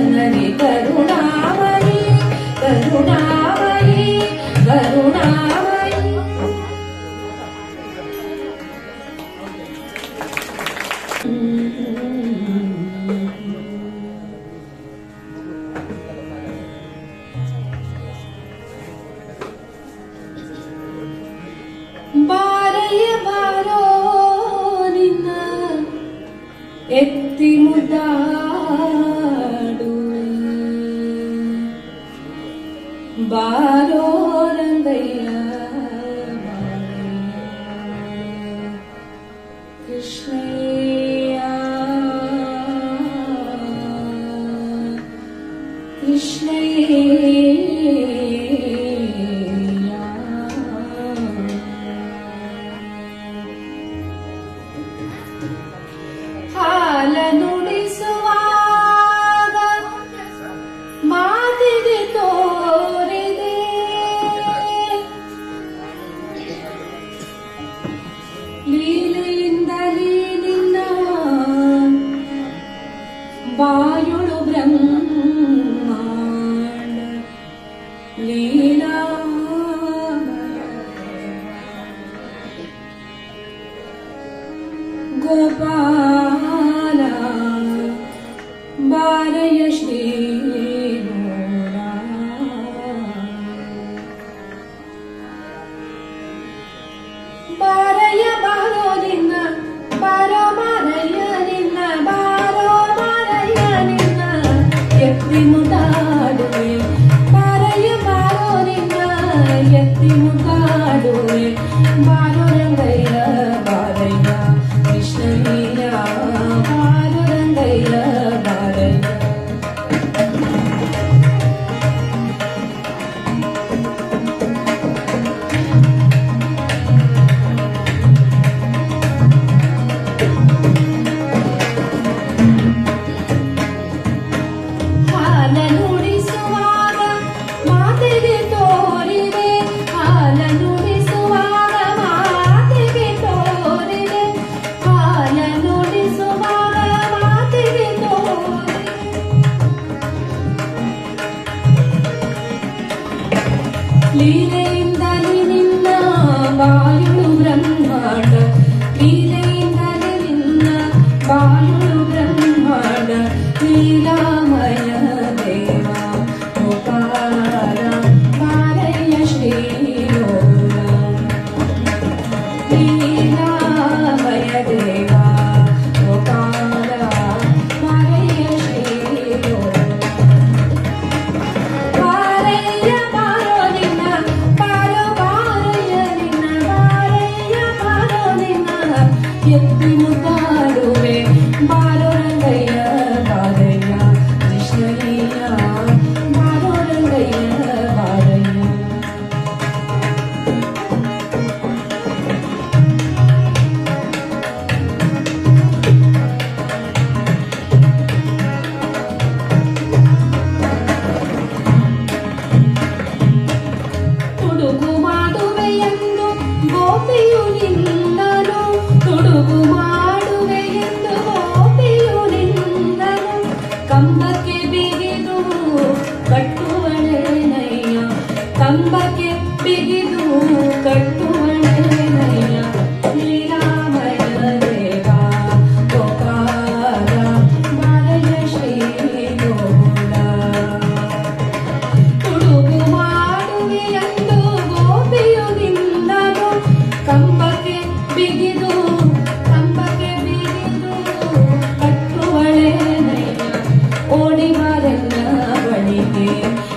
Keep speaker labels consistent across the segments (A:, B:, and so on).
A: ಜನನಿ ಕರುಣಾಮಯಿ ಕರುಣಾಮಯಿ ಕರುಣಾಮಯಿ ಬಾರಯ್ಯ ಬಾರೋ ನಿನ್ನ ಎತ್ತಿ ಮುದ್ದಾಡುವೆ ಬಾರೋ ರಂಗಯ್ಯ ಬಾರಯ್ಯ. ಕೃಷ್ಣಯ್ಯ ಕೃಷ್ಣಯ್ಯ ಹಾಲ ನುಡಿಸುವಾಗ ಮಾತಿಗೆ ತೋರಿದೆ ಲೀಲೆಯಿಂದಲೇ ನಿನ್ನ ಬಾಯುಳು ಬ್ರಹ್ಮಾಂಡ ಲೀಲಾ ಗೋಪಾಲ ಬಾರಯ ಶ್ರೀ ಬಾರಯ್ಯ ಬಾರೋ ನಿನ್ನ ಬಾರೋ ಮಾರಯ್ಯ ನಿನ್ನ ಬಾರೋ ಮಾರಯ್ಯ ನಿನ್ನ ಎತ್ತಿ ಮುದ್ದಾಡುವೆ ಬಾರಯ್ಯ ಬಾರೋ ನಿನ್ನ ಎತ್ತಿ ಮುದ್ದಾಡುವೆ ಬಾರೋ ರಂಗಯ್ಯ ಬಾರಯ್ಯ ಕೃಷ್ಣಯ್ಯ ಬಾರೋ ರಂಗಯ್ಯ ಬಾರಯ್ಯ ಹಾಲ ನುಡಿಸುವಾಗ ಮಾತಿಗೆ ತೋರಿದೆ ಹಾಲ ನುಡಿಸುವಾಗ ಮಾತಿಗೆ ತೋರಿದೆ ಹಾಲ ನುಡಿಸುವಾಗ ಮಾತಿಗೆ ತೋರಿದೆ ಲೀಲೆಯಿಂದಲೇ ನಿನ್ನ ಬಾಯುಳು ಬ್ರಹ್ಮಾಂಡ ಲೀಲೆಯಿಂದಲೇ ನಿನ್ನ ಬಾಯುಳು ಬ್ರಹ್ಮಾಂಡ ಲೀಲಾಮಯ ದೇವ ಗೋಪಾಲ ಬಾರಯ್ಯ ಶ್ರೀಲೋಲ ಲೀಲಾಮಯ ದೇವ ಗೋಪಾಲ ಬಾರಯ್ಯ ಶ್ರೀಲೋಲ ಬಾರಯ್ಯ ಬಾರೋ ನಿನ್ನ ಬಾರೋ ಬಾರಯ್ಯ ನಿನ್ನ ಬಾರಯ್ಯ ಬಾರೋ ನಿನ್ನ ಎತ್ತಿ ಮುದ್ದಾಡುವೆ ಬಾರೋ ರಂಗಯ್ಯ ಬಾರಯ್ಯ ಕೃಷ್ಣಯ್ಯ ಬಾರೋ ರಂಗಯ್ಯ ಬಾರಯ್ಯ ತುಡುಗು ಮಾಡುವೆ ಎಂದು ಗೋಪಿಯು ನಿನ್ನನು ತುಡುಗು ಮಾಡುವೆ ಎಂದು ಗೋಪಿಯು ನಿನ್ನನು ಕಂಬಕ್ಕೆ ಬಿಗಿದು ಕಟ್ಟುವಳೆನಯ್ಯ ಕಂಬಕ್ಕೆ ಬಿಗಿದು ಕಟ್ಟುವಳೆನಯ್ಯ ಶ್ರೀರಾಮಯ ದೇವ ಗೋಪಾಲ ಬಾಲಯ ಶ್ರೀ ಗೋಲ ತುಡುಗು ಮಾಡುವೆ ಎಂದು ಗೋಪಿಯು ನಿನ್ನನು ಕಂಬಕ್ಕೆ ಬಿಗಿದು ಕಂಬಕ್ಕೆ ಬಿಗಿದು ಕಟ್ಟುವಳೆ ನಯ್ಯ ಓಡಿ ಬಾರನ್ನ ಬಳಿಗೆ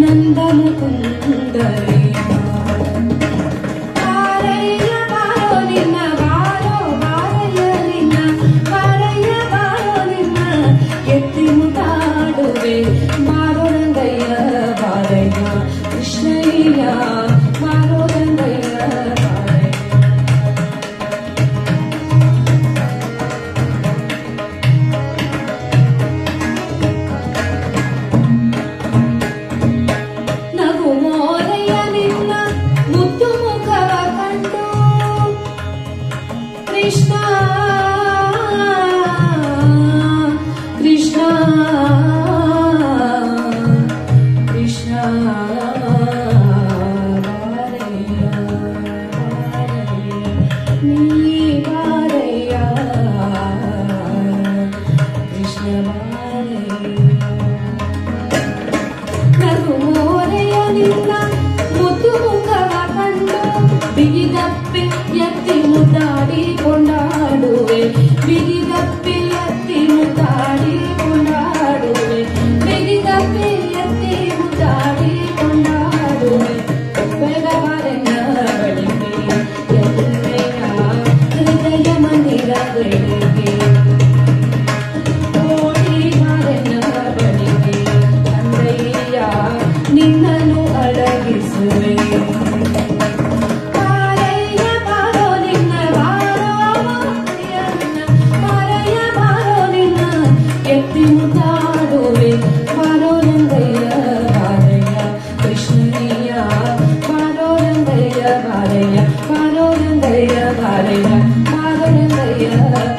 A: ಆನಂದ ಮುಕುಂದರಿಯ ಬಾರಯ್ಯ ಬಾರೋ ನಿನ್ನ ಬಾರೋ ಬಾರಯ್ಯ ನಿನ್ನ ಬಾರಯ್ಯ ಬಾರೋ ನಿನ್ನ ಎತ್ತಿ ಮುಟಾಡುವೆ ಬಾರೋ ರಂಗಯ್ಯ ಬಾರಯ್ಯ ಕೃಷ್ಣಯ್ಯ ಬಾರೋ ರಂಗಯ್ಯ ಬಾರಯ್ಯ ನಗು ಮೋರಯ್ಯ ನಿನ್ನ ಮುದ್ದು ಮುಖವ ಕಂಡು ಕೃಷ್ಣ ಕೃಷ್ಣ ಕೃಷ್ಣ ಬಾರಯ್ಯ, ಬಾರಯ್ಯ, ನೀ ಬಾರಯ್ಯ, ಕೃಷ್ಣ ಬಾರಯ್ಯ. ನಗು ಮೋರೆಯ ನಿನ್ನ ಮುದ್ದು ಮುಖವ ಕಂಡು ಬಿಗಿದಪ್ಪೆ ಎತ್ತಿ ಮುದ್ದಾಡಿ ಕೊಂಡಾಡುವೆ ಬಿಗಿದಪ್ಪೆ ಎತ್ತಿ ಮುದ್ದಾಡಿ ಕೊಂಡಾಡುವೆ ಬಿಗಿದಪ್ಪೆ ಎತ್ತಿ ಮುದ್ದಾಡಿ ಕೊಂಡಾಡುವೆ ಬೆಳಗಾರನ ಬಳಿಗೆ ಎನ್ನೆಯ ಹೃದಯ ಮಂದಿರಗಳಿಗೆ ಓಡಿ ಮಾರನ ಬಳಿಗೆ ತಂದೆಯ ನಿನ್ನನ್ನು ಅಡಗಿಸುವೆ ಬಾರಯ್ಯ ಬಾರೋ ನಿನ್ನ ಬಾರೋ ಮಾರಯ್ಯ ನಿನ್ನ ಬಾರಯ್ಯ ಬಾರೋ ನಿನ್ನ ಎತ್ತಿ ಮುದ್ದಾಡುವೆ ಬಾರೋ ರಂಗಯ್ಯ ಬಾರಯ್ಯ ಕೃಷ್ಣಯ್ಯ ಬಾರೋ ರಂಗಯ್ಯ ಬಾರಯ್ಯ ಬಾರೋ ರಂಗಯ್ಯ ಬಾರಯ್ಯ ಬಾರೋ ರಂಗಯ್ಯ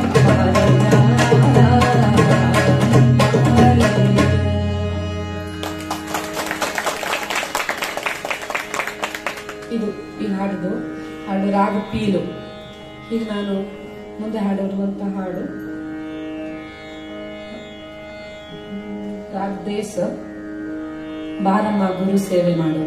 A: ಬಾರಯ್ಯ ಇದು ಈ ಹಾಡುದು ಹಾಡು ರಾಗ ಪೀಲು ಈಗ ನಾನು ಮುಂದೆ ಹಾಡಿರುವಂತ ಹಾಡು ರಾಗ ದೇಶ ಬಾರಮ್ಮ ಗುರು ಸೇವೆ ಮಾಡುವ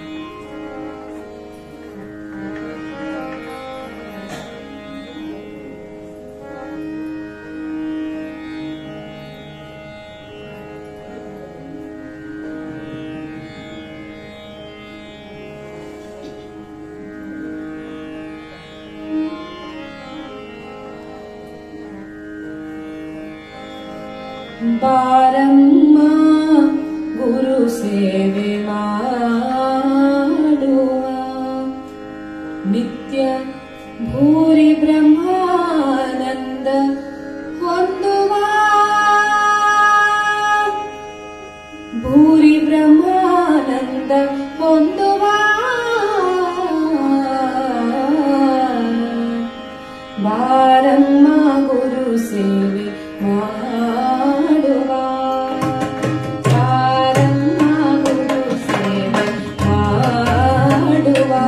A: ಬಾರಮ್ಮ ಗುರು ಸೇವೆ ಮಾಡುವ ನಿತ್ಯ ಭೂರಿ ಬ್ರಹ್ಮಾನಂದ ಹೊಂದುವ ಭೂರಿ ಬ್ರಹ್ಮಾನಂದ ಹೊಂದುವ ಬಾರಮ್ಮ ಗುರು ಸೇವೆ ಮಾಡುವ ಬಾರಮ್ಮ ಗುರು ಸೇವೆ ಮಾಡುವ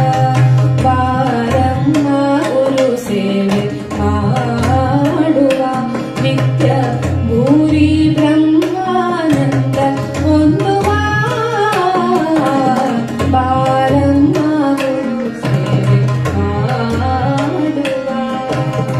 A: ಬಾರಮ್ಮ ಗುರು ಸೇವೆ ಮಾಡುವ ನಿತ್ಯ ಭೂರಿ ಬ್ರಹ್ಮಾನಂದ ಹೊಂದುವ ಬಾರಮ್ಮ ಗುರು ಸೇವೆ ಮಾಡುವ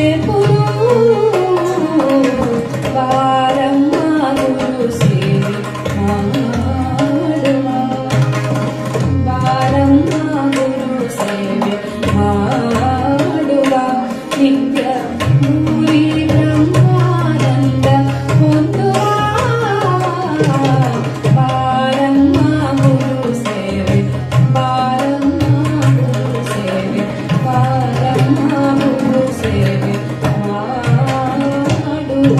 A: చేపురు వారమ్మ గురు సేవి ಮಾಡುವ ವಾರಮ್ಮ ಗುರು ಸೇವೆ ಮಾಡುವ ನಿತ್ಯ ಭೂರಿ ಬ್ರಹ್ಮಾನಂದ ಹೊಂದುವ ವಾರಮ್ಮ ಗುರು ಸೇವೆ ವಾರಮ್ಮ ಗುರು ಸೇವೆ ವಾರಮ್ಮ ಗುರು ಸೇವೆ ಮಾಡುವ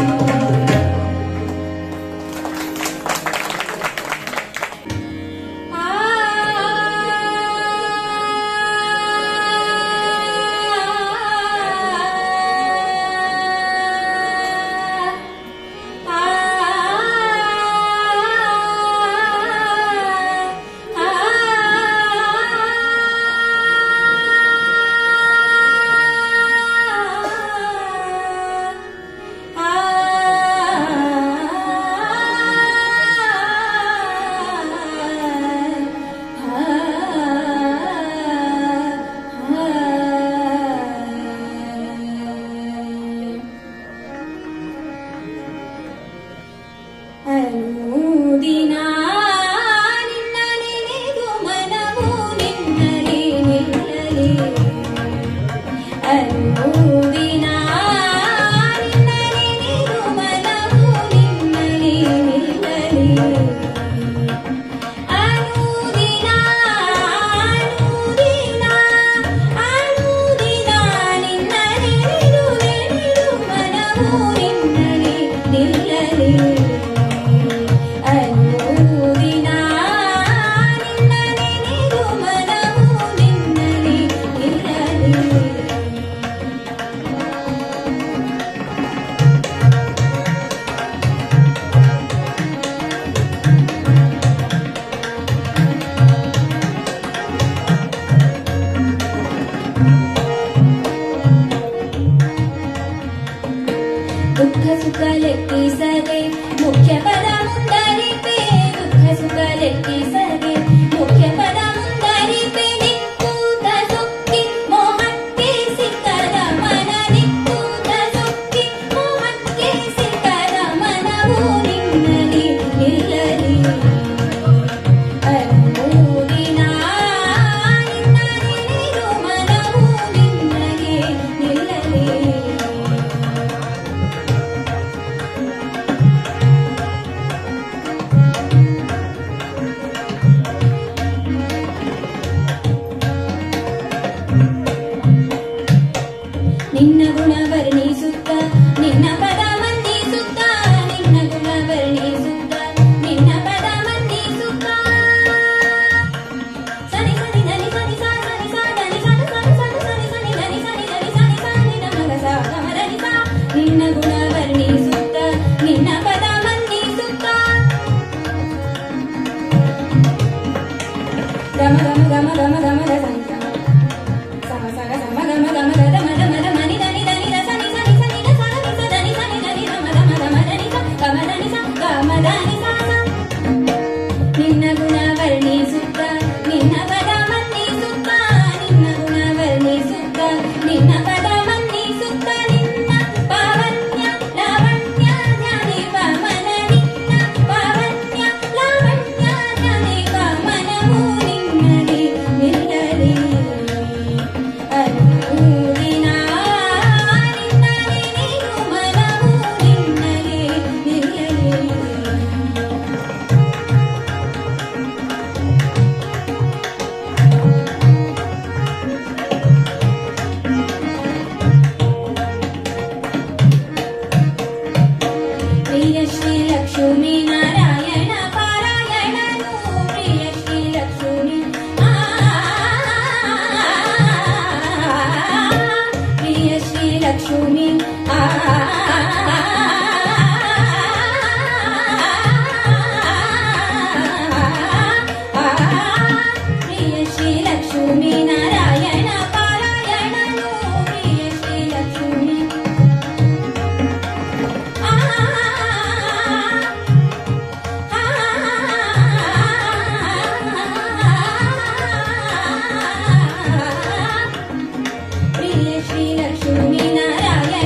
A: ಅನುದಿನ ನಿನ್ನ ನೆನೆದು ಮನವು ನಿನ್ನಲಿ ನಿಲ್ಲಲಿ ಅನುದಿನ ನಿನ್ನ ನೆನೆದು ಮನವು ನಿನ್ನಲಿ ನಿಲ್ಲಲಿ ಅನುದಿನ ಅನುದಿನ ಅನುದಿನ ನಿನ್ನ ನೆನೆದು ನೆನೆದು ಮನವು ನಿನ್ನಲಿ ನಿಲ್ಲಲಿ ಅನುದಿನ ನಿನ್ನ ನೆನೆದು ಮನವು ನಿನ್ನಲಿ ನಿಲ್ಲಲಿ ದುಃಖ ಸುಖ ಲೆಕ್ಕಿಸದೆ ಮುಖ್ಯ ಪದ ಮುಂದರಿಪೆ ದುಃಖ ಸುಖ ಲೆಕ್ಕಿಸದೆ ಮುಖ್ಯ ಪದ ಮುಂದರಿಪೆ ನಿಕ್ಕೂತ ಸುಕ್ಕಿ ಮೋಹಕ್ಕೆ ಸಿಕ್ಕದ ಮನ ನಿಕ್ಕೂತ ಸುಕ್ಕಿ ಮೋಹಕ್ಕೆ ಸಿಕ್ಕದ ಮನವು ನಿನ್ನಲಿ ನಿಲ್ಲಲಿ ಅನುದಿನ ನಿನ್ನ ನೆನೆದು ಮನವು ನಿನ್ನಲಿ ನಿಲ್ಲಲಿ ನಿನ್ನ ಗುಣ ವರ್ಣಿಸುತ್ತ ನಿನ್ನ ಪದ ಮಂದಿಸುತ್ತ ನಿನ್ನ ಗುಣ ವರ್ಣಿಸುತ್ತ ನಿನ್ನ ಪದ ಮಂದಿಸುತ್ತ ಸನಿ ಸನಿ ಧನಿ ಸನಿ ಸಾ ಸನಿ ಸಾ ಧನಿ ಸನಿ ಸನಿ ಸನಿ ಸನಿ ಸನಿ ಧನಿ ಸನಿ ಧನಿ ಸನಿ ಸಾ ನಿನ್ನ ಮಗ ಸಾ ಗಮ ಧನಿ ಸಾ ನಿನ್ನ ಗುಣ ವರ್ಣಿಸುತ್ತ ನಿನ್ನ ಪದ ಮಂದಿಸುತ್ತ ಗಮ ಗಮ ಗಮ ಗಮ ಗಮ ಗ ಸನಿ ಸಾ ಸಮ ಸಗ ಸಮ ಗಮ ಗಮ ಗ ಧಮ ಧಮ ಧಮ ನಿ ಧನಿ ಧನಿ ರ ಸನಿ ಸನಿ ಸನಿ ರ ಸ ನಿ ಸ ಧನಿ ಸನಿ ಧನಿ ಧಮ ಧಮ ಧಮ ಧನಿ ಸ ಗಮ ಧನಿ ಸ ಗಮ ಧನಿ ಸ ಸ ನಿನ್ನ ಗುಣ ವರ್ಣಿಸುತ್ತ ನಿನ್ನ ಪದ ಮನ್ನಿಸುತ್ತ ನಿನ್ನ ಗುಣ ವರ್ಣಿಸುತ್ತ ನಿನ್ನ ಪದ ಮನ್ನಿಸುತ್ತ ನಿನ್ನ ಪಾವನ್ಯ ಲಾವಣ್ಯ ಜ್ಞಾನಿವ ಮನ ನಿನ್ನ ಪಾವನ್ಯ ಲಾವಣ್ಯ ಜ್ಞಾನಿವ ಮನವು ನಿನ್ನಲಿ ನಿಲ್ಲಲಿ ಅನುದಿನ ನಿನ್ನ ನೆನೆದು ಮನವು ನಿನ್ನಲಿ ನಿಲ್ಲಲಿ ಪ್ರಿಯ ಶ್ರೀ ಲಕ್ಷ್ಮೀ ನಾರಾಯಣ ಪಾರಾಯಣನು ಪ್ರಿಯ ಶ್ರೀ ಲಕ್ಷ್ಮೀ ಆ, ಪ್ರಿಯ ಶ್ರೀ ಲಕ್ಷ್ಮೀ ಆ ಪ್ರಿಯ ಶ್ರೀ ಲಕ್ಷ್ಮೀ ನಾರಾಯಣ ಪಾರಾಯಣನು ಪ್ರಿಯ ಶ್ರೀ ಲಕ್ಷ್ಮೀ ಆ ಪ್ರಿಯ ಶ್ರೀ ಲಕ್ಷ್ಮೀ ನಾರಾಯಣ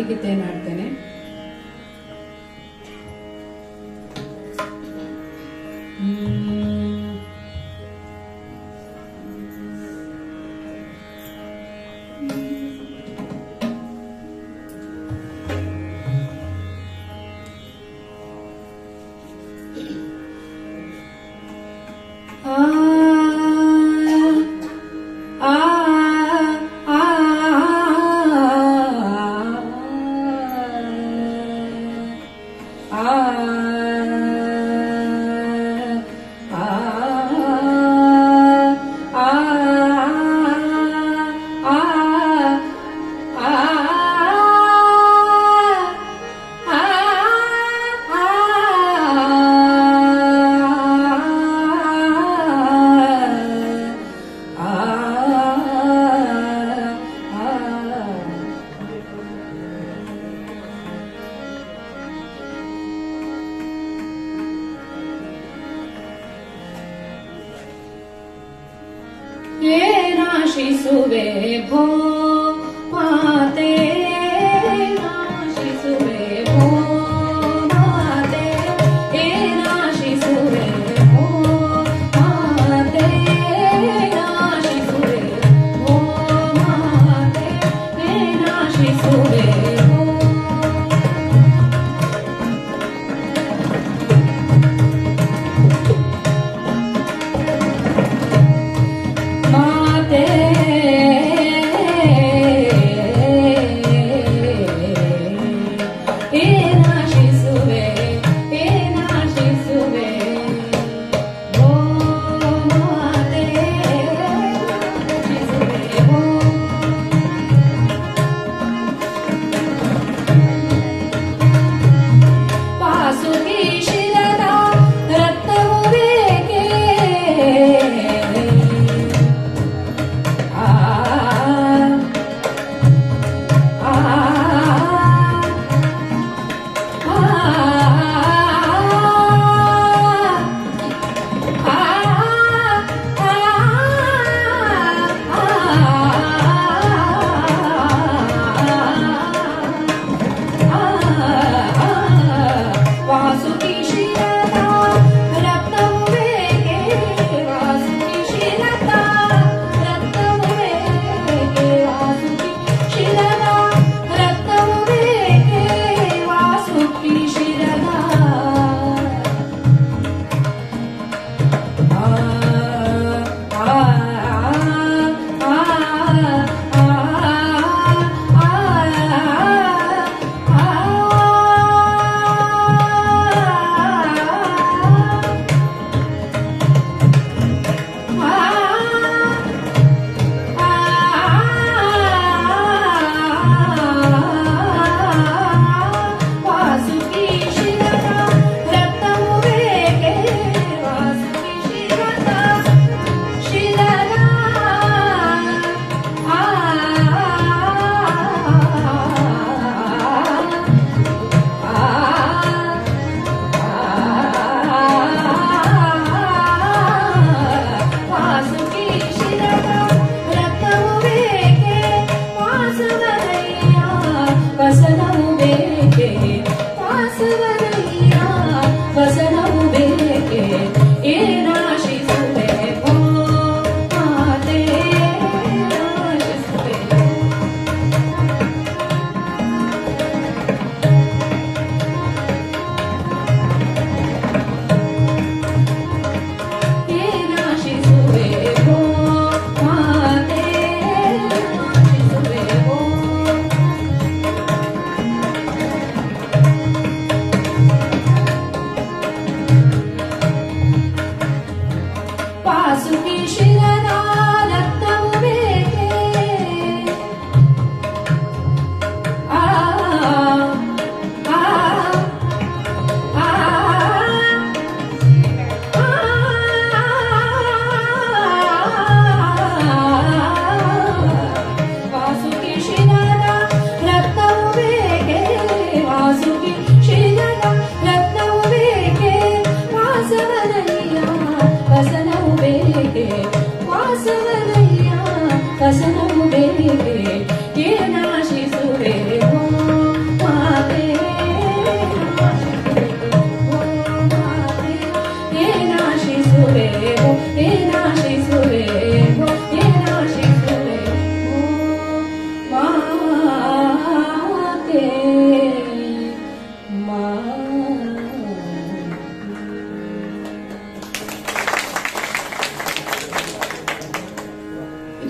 B: ಗೀತೆಯನ್ನು ಹಾಡ್ತೇನೆ ಹ್ಮ್. ಆ ಆ ಆ ಏನಾಶಿಸುವೆ ಭೋ ಮಾತೆ ನಾಶಿಸುವೆ ಭೋ ಮಾತೆ ಏನಾಶಿಸುವೆ ಭೋ ಮಾತೆ ನಾಶಿಸುವೆ ಭೋ ಮಾತೆ ಏನಾಶಿಸುವೆ ಭೋ ಮಾತೆ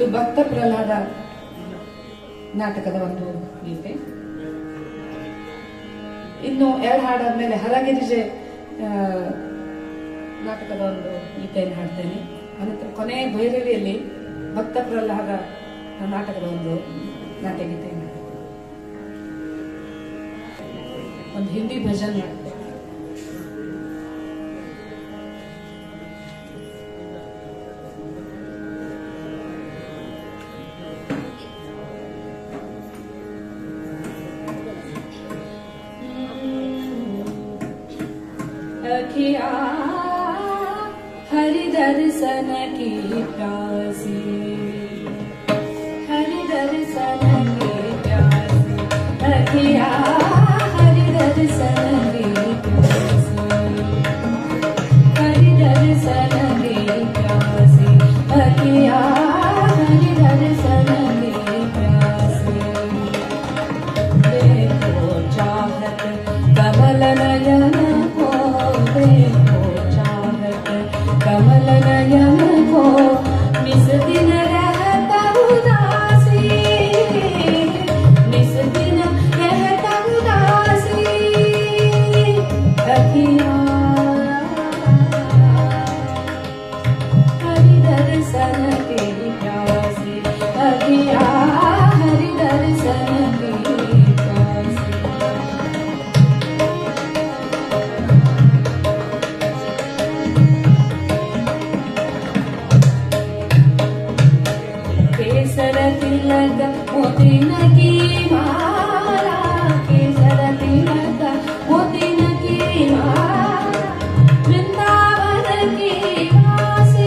C: ಇದು ಭಕ್ತ ಪ್ರಹ್ಲಾದ ನಾಟಕದ ಒಂದು ಗೀತೆ ಇನ್ನು ಎರಡು ಹಾಡಾದ್ಮೇಲೆ ಹರಗಿರಿಜೆ ಆ, ನಾಟಕದ ಒಂದು ಗೀತೆಯನ್ನು ಹಾಡ್ತೇನೆ ಅನಂತರ ಕೊನೆ ಭೈರವಿಯಲ್ಲಿ ಭಕ್ತ ಪ್ರಹ್ಲಾದ ನಾಟಕದ ಒಂದು ನಾಟ್ಯಗೀತೆಯನ್ನು ಹಾಡ್ತೇನೆ. ಒಂದು ಹಿಂದಿ ಭಜನ್ ಮಾಡ್ತೇನೆ अखिया हरि दर्शन की प्यासी हरि दर्शन की प्यासी अखिया हरि दर्शन की प्यासी हरि दर्शन की प्यासी अखिया हरि दर्शन की प्यासी देखो चाहत कमल नयन को देखो चाहत कमल नयन को निस दिन रहता उदासी निस दिन रहता उदासी अखियाँ हरि दर्शन की प्यासी अखिया हरि दर्शन की प्यासी केसर तिलक मोतिन की माला केसर तिलक मोतिन की माला वृंदावन की वासी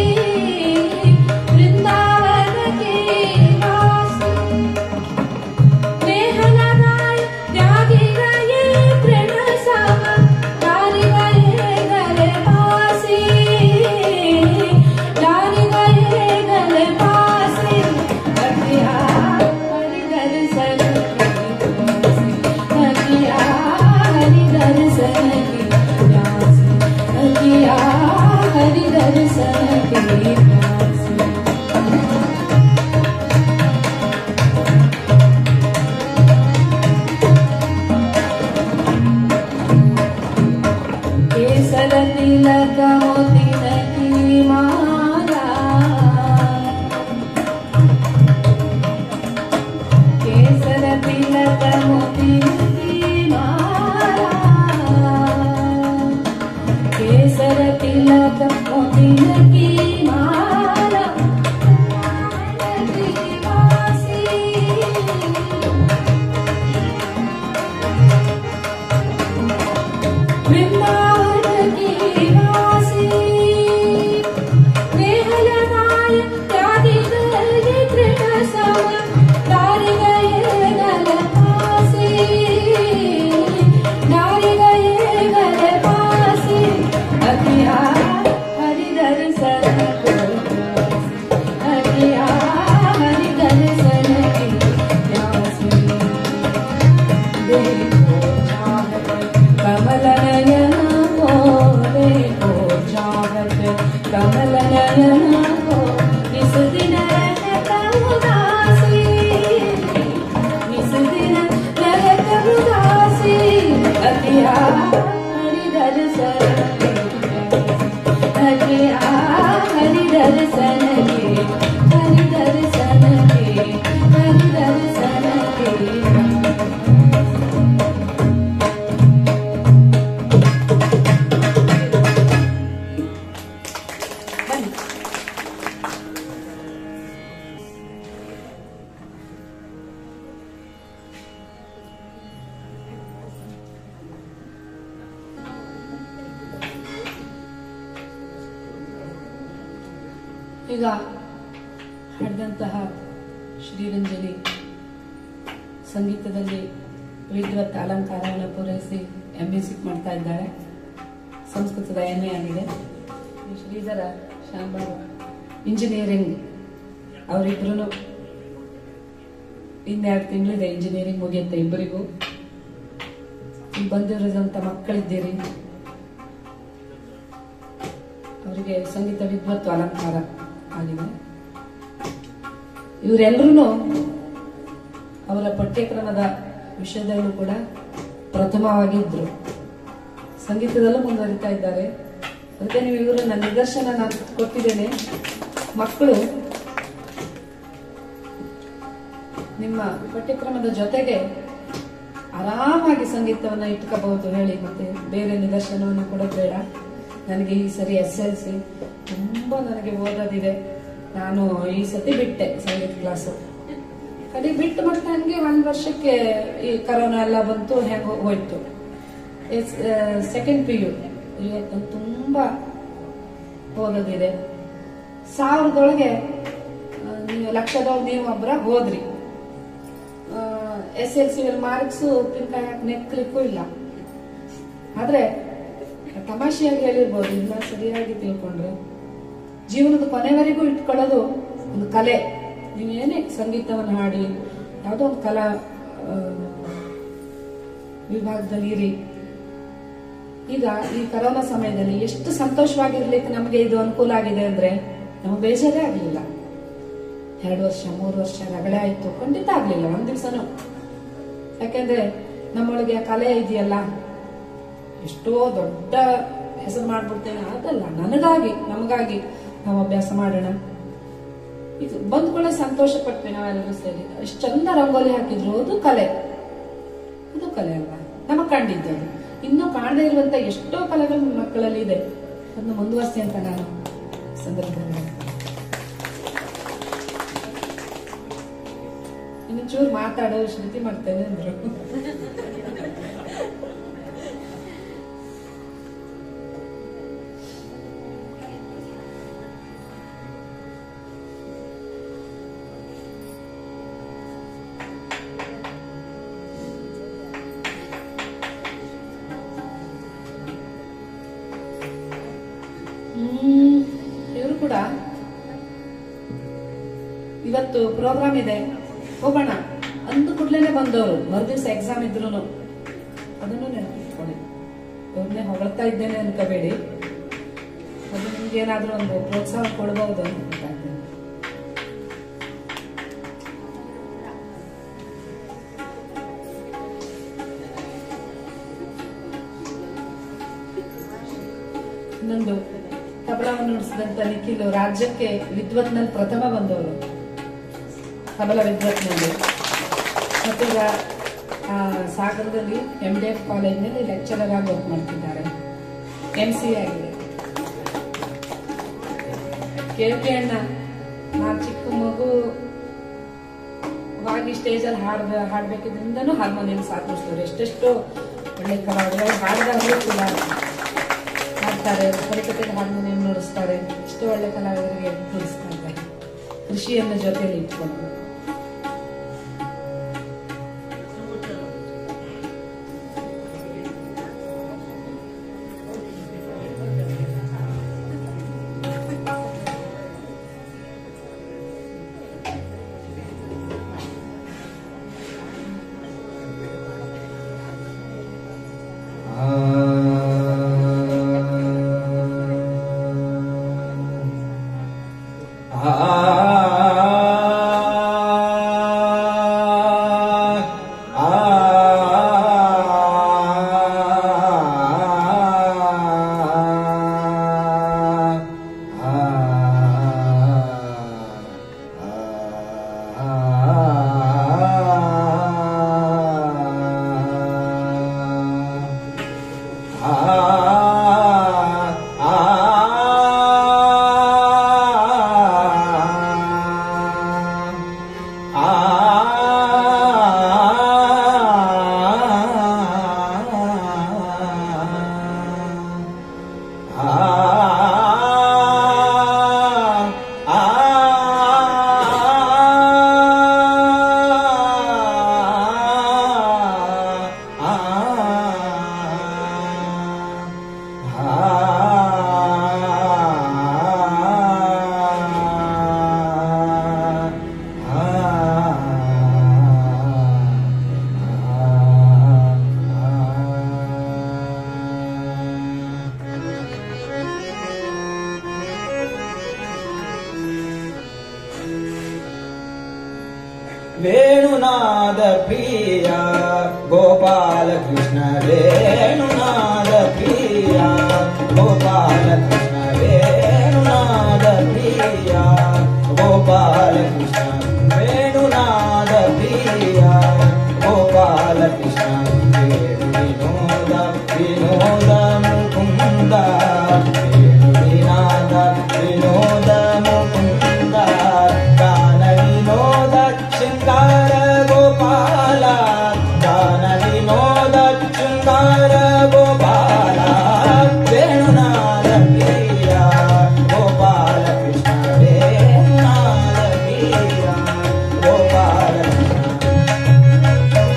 C: वृंदावन की वासी स्नेह लगाए त्यागी गए तृण सम डारी गए गले पासी डारी गए गले पासी अखिया हरि दर्शन की प्यासी अखिया हरि दर्शन की प्यासी अखिया हरि दर्शन की प्यासी केसर तिलक मोतिन की माला केसर तिलक मोतिन की माला केसर तिलक मोतिन की माला की वासी वृंदावन की वासी देह लगाए त्यागी गए कृष्ण सम डारी गए गल पासी डारी गए गल पासी अखिया हरि दर्शन को प्यासी अखिया हरि दर्शन की प्यासी देखो चाहत कमल नयन को देखो चाहत कमल नयन को इस दिन रहता उदासी इस दिन रहता उदासी अतिया हरि दर्शन अतिया हरि दर्शन के हरि दर्शन के हरि दर्शन के ಬನ್ನಿ ಈಗ ಹಾಡಿದಂತಹ ಶ್ರೀರಂಜನಿ ಸಂಗೀತದಲ್ಲಿ ವಿದ್ವತ್ ಅಲಂಕಾರವನ್ನು ಪೂರೈಸಿ ಎಂ ಎ ಮಾಡ್ತಾ ಇದ್ದಾರೆ ಸಂಸ್ಕೃತದ ಎಂ ಎ ಆಗಿದೆ ಈ ಶ್ರೀಧರ ಶಾಂಬಾಬು ಇಂಜಿನಿಯರಿಂಗ್ ಅವರಿಬ್ರು ಇನ್ನೆರಡು ತಿಂಗಳಿದೆ ಇಂಜಿನಿಯರಿಂಗ್ ಮುಗಿಯುತ್ತೆ ಇಬ್ಬರಿಗೂ ಈಗ ಬಂದಿರೋದಂತ ಮಕ್ಕಳಿದ್ದೀರಿ ಅವರಿಗೆ ಸಂಗೀತ ವಿದ್ವತ್ತು ಅಲಂಕಾರ ಆಗಿದೆ ಇವರೆಲ್ಲರೂ ಅವರ ಪಠ್ಯಕ್ರಮದ ವಿಷಯದಲ್ಲೂ ಕೂಡ ಪ್ರಥಮವಾಗಿದ್ರು ಸಂಗೀತದಲ್ಲೂ ಮುಂದುವರಿತಾ ಇದ್ದಾರೆ ಅದಕ್ಕೆ ನೀವು ಇವರನ್ನ ನಿದರ್ಶನ ನಾನು ಕೊಟ್ಟಿದ್ದೇನೆ ಮಕ್ಕಳು ನಿಮ್ಮ ಪಠ್ಯಕ್ರಮದ ಜೊತೆಗೆ ಆರಾಮಾಗಿ ಸಂಗೀತವನ್ನ ಇಟ್ಕೋಬಹುದು ಹೇಳಿ ಮತ್ತೆ ಬೇರೆ ನಿದರ್ಶನವನ್ನು ಕೂಡ ಬೇಡ ನನಗೆ ಈ ಸರಿ ಎಸ್ ಎಲ್ ಸಿ ತುಂಬಾ ನನಗೆ ಓದೋದಿದೆ ನಾನು ಈ ಸತಿ ಬಿಟ್ಟೆ ಸಂಗೀತ ಕ್ಲಾಸು ಕಡೆ ಬಿಟ್ಟು ಮತ್ತೆ ನನಗೆ ಒಂದ್ ವರ್ಷಕ್ಕೆ ಈ ಕರೋನಾ ಎಲ್ಲ ಬಂತು ಹೆಂಗ ಹೋಯ್ತು ಸೆಕೆಂಡ್ ಪಿ ಯು ಇವತ್ತು ತುಂಬಾ ಓದೋದಿದೆ ಸಾವಿರದೊಳಗೆ ಆ, ನೀವು ಲಕ್ಷದೊಳಗೆ ನೀವು ಒಬ್ಬರ ಹೋದ್ರಿ ಎಸ್ ಎಲ್ ಸಿ ಮಾರ್ಕ್ಸ್ ಉಪ್ಪಿನಕಾಯಿ ಹಾಕಿ ನೆಕ್ಲಿಕ್ಕೂ ಇಲ್ಲ ಆದ್ರೆ ತಮಾಷೆಯಾಗಿ ಹೇಳಿರ್ಬೋದು ಇಲ್ಲ ಸರಿಯಾಗಿ ತಿಳ್ಕೊಂಡ್ರೆ ಜೀವನದ ಕೊನೆವರೆಗೂ ಇಟ್ಕೊಳ್ಳೋದು ಒಂದು ಕಲೆ ನೀವೇನೇ ಸಂಗೀತವನ್ನು ಹಾಡಿ ಯಾವುದೋ ಒಂದು ಕಲಾ ಆ, ವಿಭಾಗದಲ್ಲಿ ಇರಿ ಈಗ ಈ ಕರೋನಾ ಸಮಯದಲ್ಲಿ ಎಷ್ಟು ಸಂತೋಷವಾಗಿರ್ಲಿಕ್ಕೆ ನಮಗೆ ಇದು ಅನುಕೂಲ ಆಗಿದೆ ಅಂದ್ರೆ ನಮಗೆ ಬೇಜಾರೇ ಆಗ್ಲಿಲ್ಲ ಎರಡು ವರ್ಷ ಮೂರು ವರ್ಷ ರಗಳೆ ಆಯ್ತು ಖಂಡಿತ ಆಗ್ಲಿಲ್ಲ ಒಂದ್ ದಿವ್ಸನೂ ಯಾಕೆಂದ್ರೆ ನಮ್ಮೊಳಗೆ ಆ ಕಲೆ ಇದೆಯಲ್ಲ ಎಷ್ಟೋ ದೊಡ್ಡ ಹೆಸರು ಮಾಡ್ಬಿಡ್ತೇನೆ ಅದಲ್ಲ ನನಗಾಗಿ ನಮಗಾಗಿ ನಾವು ಅಭ್ಯಾಸ ಮಾಡೋಣ ಇದು ಬಂದ್ಕೊಳ್ಳೆ ಸಂತೋಷ ಪಟ್ವಿ ನಾವೆಲ್ಲರೂ ಸೇರಿ ಎಷ್ಟು ಚಂದ ರಂಗೋಲಿ ಹಾಕಿದ್ರು ಅದು ಕಲೆ ಇದು ಕಲೆ ಅಲ್ವಾ ನಮಗ್ ಕಂಡಿದ್ದು ಅದು ಇನ್ನೂ ಕಾಣದೇ ಇರುವಂತ ಎಷ್ಟೋ ಕಲೆಗಳು ನಮ್ಮ ಮಕ್ಕಳಲ್ಲಿ ಇದೆ ಅದನ್ನ ಮುಂದುವರಿಸಿ ಅಂತ ನಾನು ಈ ಸಂದರ್ಭದಲ್ಲಿ ಹೇಳ್ತೀನಿ. ಇನ್ನು ಚೂರು ಮಾತಾಡೋ ಶ್ರುತಿ ಮಾಡ್ತೇನೆ ಅಂದ್ರು ಹ್ಮ್ ಇವರು ಕೂಡ ಇವತ್ತು ಪ್ರೋಗ್ರಾಮ್ ಇದೆ ಹೋಗೋಣ ಅಂದು ಕೂಡ್ಲೇನೆ ಬಂದವರು ಮರುದಿವ್ಸ ಎಕ್ಸಾಮ್ ಇದ್ರು ಅದನ್ನು ನೆನಪಿಟ್ಕೊಳ್ಳಿ ಅವ್ರನ್ನೇ ಹೊಗಳ್ತಾ ಇದ್ದೇನೆ ಅನ್ಕೋಬೇಡಿ ಅದು ನಿಮ್ಗೆ ಏನಾದ್ರೂ ಒಂದು ಪ್ರೋತ್ಸಾಹ ಕೊಡಬಹುದು ಅಂತ ಗೊತ್ತಾಗ್ತದೆ. ಇನ್ನೊಂದು ತಬಲವನ್ನು ನುಡಿಸಿದಂತ ನಿಖಿಲ್ ರಾಜ್ಯಕ್ಕೆ ವಿದ್ವತ್ನಲ್ಲಿ ಪ್ರಥಮ ಬಂದವರು ತಬಲ ವಿದ್ವತ್ನಲ್ಲಿ ಮತ್ತೀಗ ಆ, ಸಾಗರದಲ್ಲಿ ಎಂ ಡಿ ಎಫ್ ಕಾಲೇಜ್ನಲ್ಲಿ ಲೆಕ್ಚರರ್ ಆಗಿ ವರ್ಕ್ ಮಾಡ್ತಿದ್ದಾರೆ ಎಂ ಸಿ ಆಗಿದೆ ಕೆ ಪಿ ಅಣ್ಣ ನಾನು ಚಿಕ್ಕ ಮಗು ವಾಗಿ ಸ್ಟೇಜಲ್ಲಿ ಹಾಡ್ದ ಹಾಡ್ಬೇಕಿದ್ರಿಂದನೂ ಹಾರ್ಮೋನಿಯಂ ಸಾಕಿಸ್ತಾರೆ ಎಷ್ಟೆಷ್ಟು ಒಳ್ಳೆ ಕಲಾವಿದರು ಹಾಡಿದಾಗಲೂ ಕೂಡ ಹಾಡ್ತಾರೆ ಪರಿಕತೆಗೆ ಹಾರ್ಮೋನಿಯಂ ನುಡಿಸ್ತಾರೆ ಎಷ್ಟೋ ಒಳ್ಳೆ ಕಲಾವಿದರಿಗೆ ನುಡಿಸ್ತಾ ಇದ್ದಾರೆ ಕೃಷಿಯನ್ನು ಜೊತೆಯಲ್ಲಿ ಇಟ್ಕೊಂಡು
D: ಆ ವೇಣುನಾದ ಪ್ರಿಯ ಗೋಪಾಲ ಕೃಷ್ಣ ವೇಣುನಾದ ಪ್ರಿಯ ಗೋಪಾಲ ಕೃಷ್ಣ ವೇಣುನಾದ ಪ್ರಿಯ ಗೋಪಾಲ ಕೃಷ್ಣ ವೇಣುನಾದ ಪ್ರಿಯ ಗೋಪಾಲ ಕೃಷ್ಣ ವೇಣು ವಿನೋದ ವಿನೋದ ಮುಕುಂದ ವೇಣು ವಿನಾದ ವಿನೋದ ಮುಕುಂದ ಗಾನ ವಿನೋದ ಶೃಂಗಾರ ಗೋಪಾಲ ಗಾನ ವಿನೋದ ಶೃಂಗಾರ ಗೋಪಾಲ ವೇಣುನಾದ ಪ್ರಿಯ ಗೋಪಾಲ ಕೃಷ್ಣ ವೇಣುನಾದ ಪ್ರಿಯ ಗೋಪಾಲ ಕೃಷ್ಣ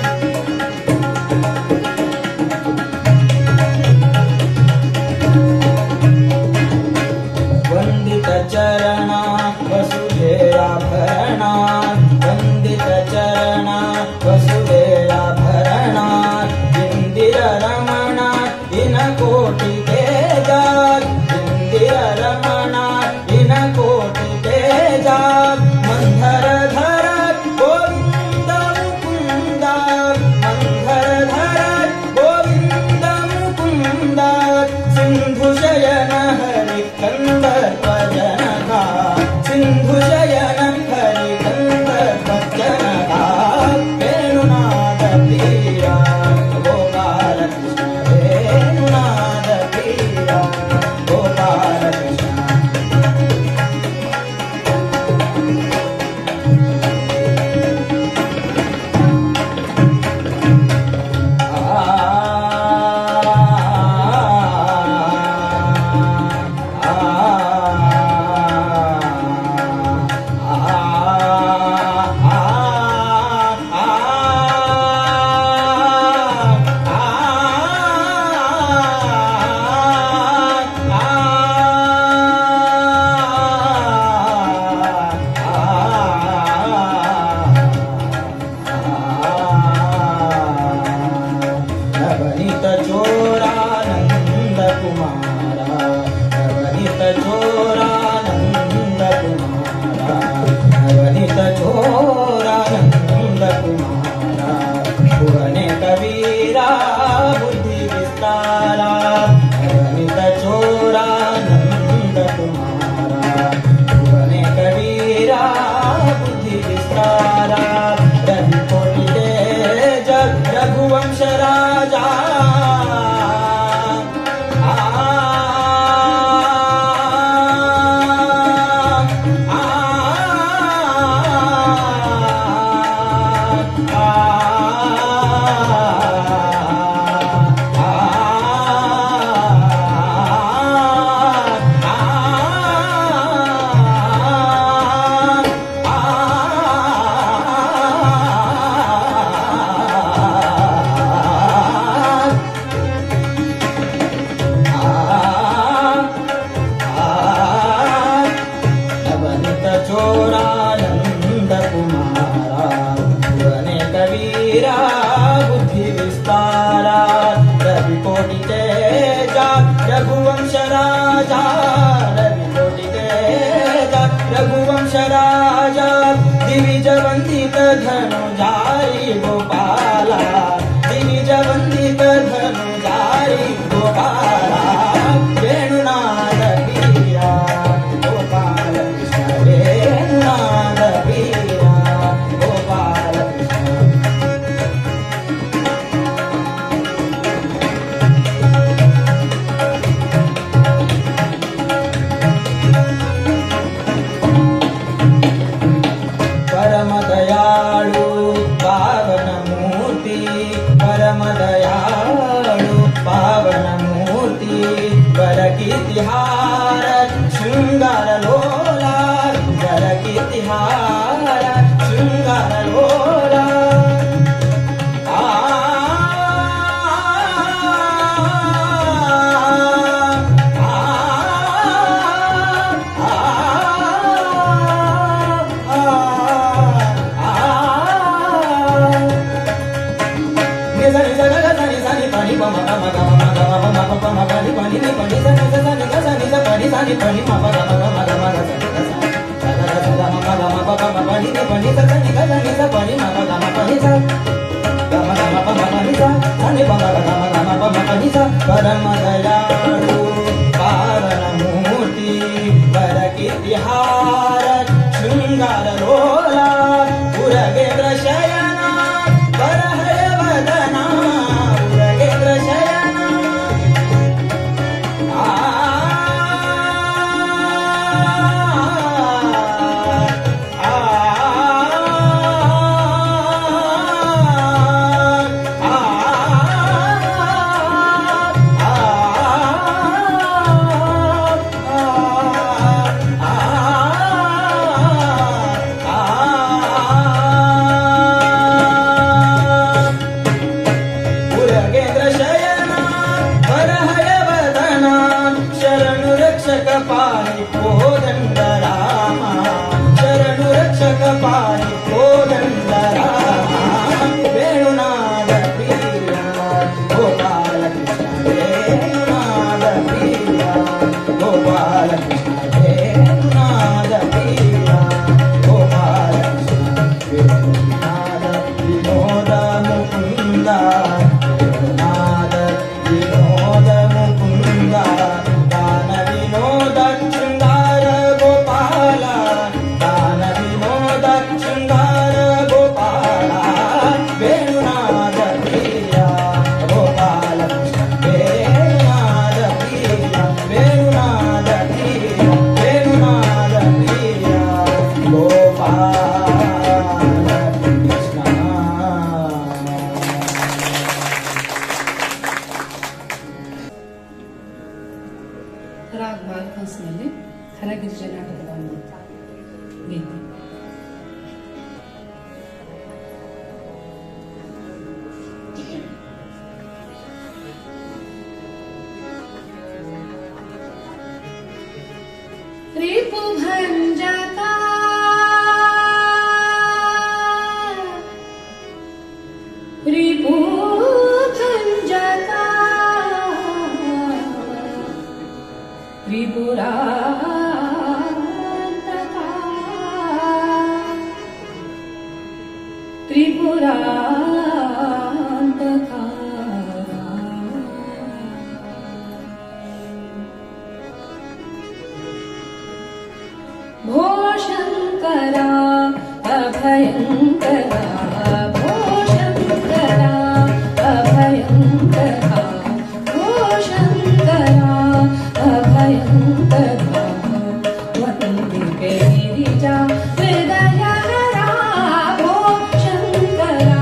D: ವಂದಿತ ಚರಣ ವಸುದೇವಾಭರಣ ವಂದಿತ ಚರಣ ವಸುದೇವಾಭರಣ ಇಂದಿರ ರಮಣ ಇನ ಕೋಟಿ ತೇಜ ಇಂದಿರ ರಮಣ ಇನ ಕೋಟಿ ತೇಜ ಮಂಧರಧರ ಗೋವಿಂದ ಮುಕುಂದ ಮಂಧರಧರ ಗೋವಿಂದ ಮುಕುಂದ ಸಿಂಧು ಶಯನ ಹರಿ ಕಂದರ್ಪ ಜನಕ ಸಿಂಧು ಶಯನ ಹರಿ ಕಂದರ್ಪ ಜನಕ ವೇಣುನಾದ ಪ್ರಿಯ ಗೋಪಾಲ ಕೃಷ್ಣ ವೇಣುನಾದ ಪ್ರಿಯ ಗೋಪಾಲ ಕೃಷ್ಣ ನವನಿತ ಚೋರಾನಂದ ಕುಮಾರ ನವನಿತ ಚೋರಾನಂದ ಕುಮಾರ ನವನಿತ ಚೋರಾನಂದ ಕುಮಾರ ಪುರನೆ ಕವೀರ ಬುದ್ಧಿ ವಿಸ್ತಾರ ನವನಿತ ಚೋರಾನಂದ ಕುಮಾರ ಪುರನೆ ಕವೀರ ಬುದ್ಧಿ ವಿಸ್ತಾರ ರವಿ ಕೊಟ್ಟಿದೆ ಜಗ್ ರಘುವಂಶ ರಾಜ ಆ, ಆ, ನವನಿತ ಚೋರಾನಂದ ಕುಮಾರ ಪುರನೆ ಕವೀರ ಬುದ್ಧಿ ವಿಸ್ತಾರ ರವಿ ಕೋಟಿ ತೇಜ ರಘುವಂಶ ರಾಜ ರವಿ ಕೋಟಿ ತೇಜ ರಘುವಂಶ ರಾಜ ದಿವಿಜ ವಂದಿತ ಧನು ಜಾರಿ ಗೋಪಾಲ ದಿವಿಜ ವಂದಿತ ಧನು ಜಾರಿ ಗೋಪಾಲ ವೇಣುನಾದ ಪ್ರಿಯ ಗೋಪಾಲ ಕೃಷ್ಣ ವೇಣುನಾದ ಪ್ರಿಯ ಗೋಪಾಲ ಕೃಷ್ಣ ಪರಮ ದಯಾಳು ಪಾವನ ಮೂರ್ತಿ ಪರಮ ದಯಾಳು ಪಾವನ ಮೂರ್ತಿ ಬರಕೀತಿಹಾರ ಶೃಂಗಾರ ಲೋಲ ಬರಕೀತಿಹಾರ ಶೃಂಗಾರ ಲೋಲ ಆ పని ವಿಹಾರ ಶೃಂಗಾರ ಲೋಲ ಉರಗೇಂದ್ರ ಶಯನ ಬರಹಯ ವದನ ಉರಗೇಂದ್ರ ಶಯನ ಆ ಆ ಉರಗೇಂದ್ರ ಶಯನ ವರಹಯ ವದನ ಶರಣು ರಕ್ಷಕ ಪಾಲಿ ಕೋದಂಡ ರಾಮ ಶರಣು ರಕ್ಷಕ ಪಾಲಿ ಕೋದಂಡ ರಾಮ ವೇಣುನಾದ ಪ್ರಿಯ ಗೋಪಾಲ ಕೃಷ್ಣ ವೇಣುನಾದ ಪ್ರಿಯ ಗೋಪಾಲ ಕೃಷ್ಣ ವೇಣುನಾದ ಪ್ರಿಯ ಗೋಪಾಲ ಕೃಷ್ಣ ವೇಣುನಾದ ವಿನೋದ ಮುಕುಂದ ವೇಣುನಾದ ವಿನೋದ ಮುಕುಂದ ದಾನ ವಿನೋದ ಶೃಂಗಾರ ಗೋಪಾಲ ದಾನ ವಿನೋದ ಶೃಂಗಾರ ಗೋಪಾಲ ವೇಣುನಾದ ಪ್ರಿಯ ಗೋಪಾಲ ಕೃಷ್ಣ ವೇಣುನಾದ ಪ್ರಿಯ ವೇಣುನಾದ ಪ್ರಿಯ ವೇಣುನಾದ ಪ್ರಿಯ ಗೋಪಾಲ ಕೃಷ್ಣ
C: ರಾಗ್ ಮಾಲ್ಕನ್ಸ್ನಲ್ಲಿ ಹರಗಿರಿಜೆ ನಾಟಕದ ಒಂದು ಗೀತೆ रिपुभञ्जका रिपुभञ्जका त्रिपुरान्तका त्रिपुरान्तका भो शङ्करा अभयङ्करा भो शङ्करा अभयङ्करा भो शङ्करा अभयङ्करा वन्दे गिरिजा हृदयहरा भो शङ्करा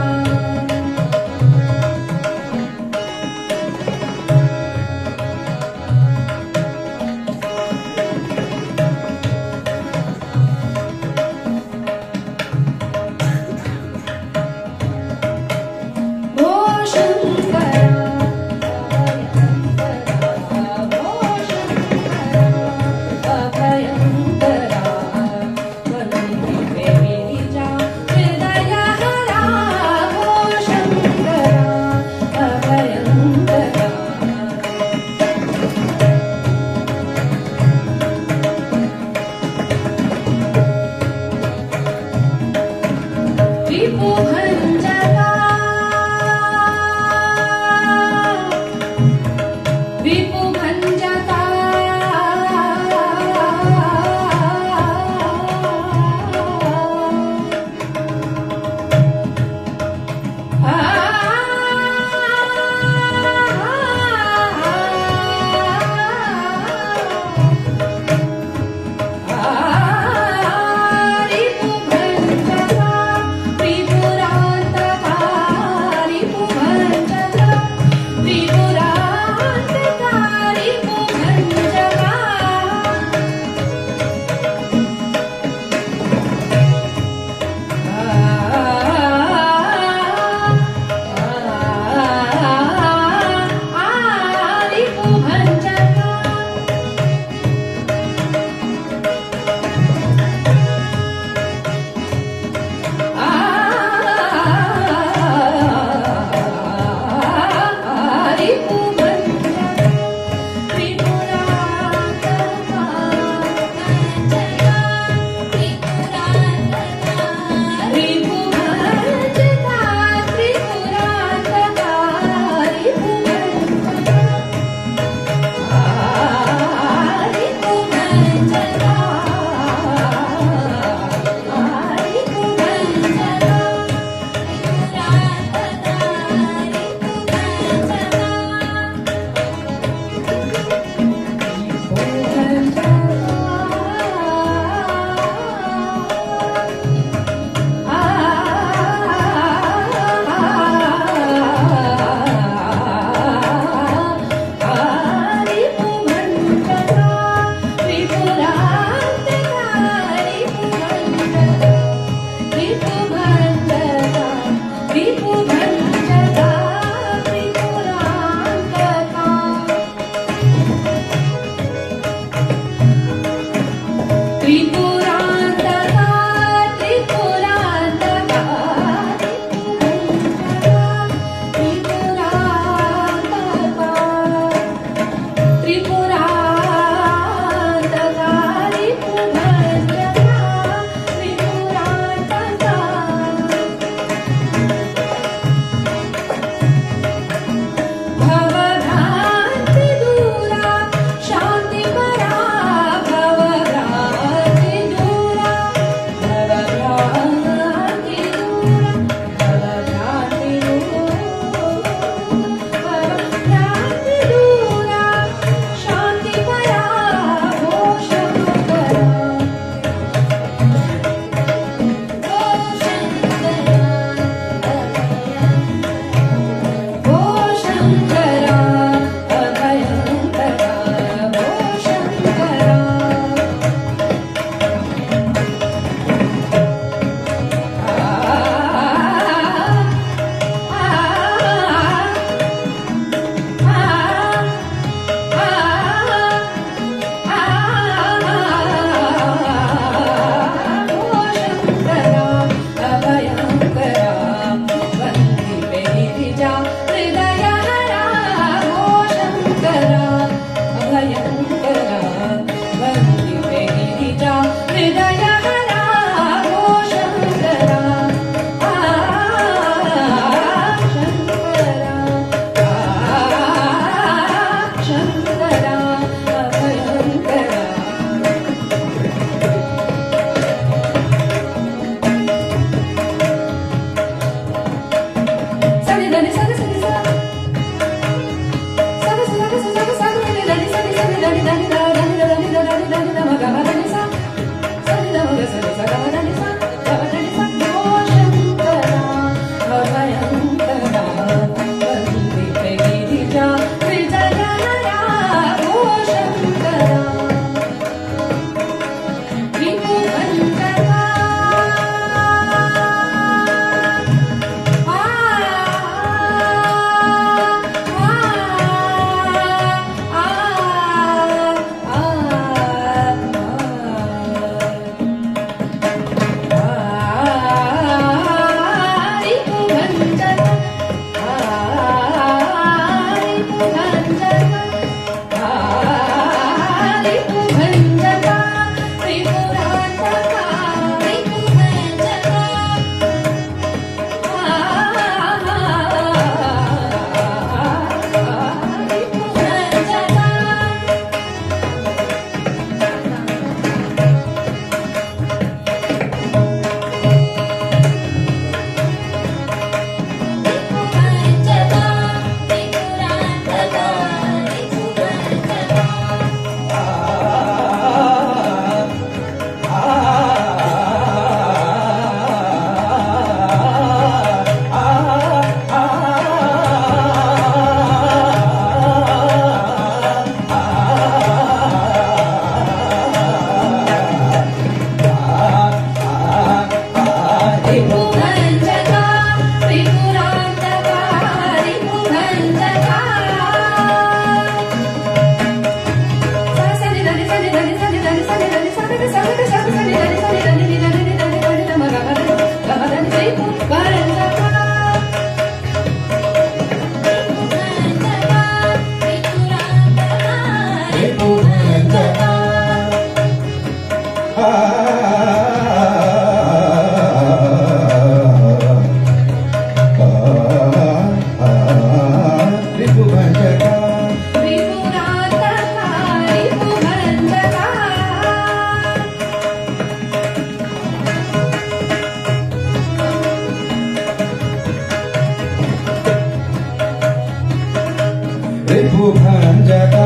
D: ರಿಪುಭಂಜಕ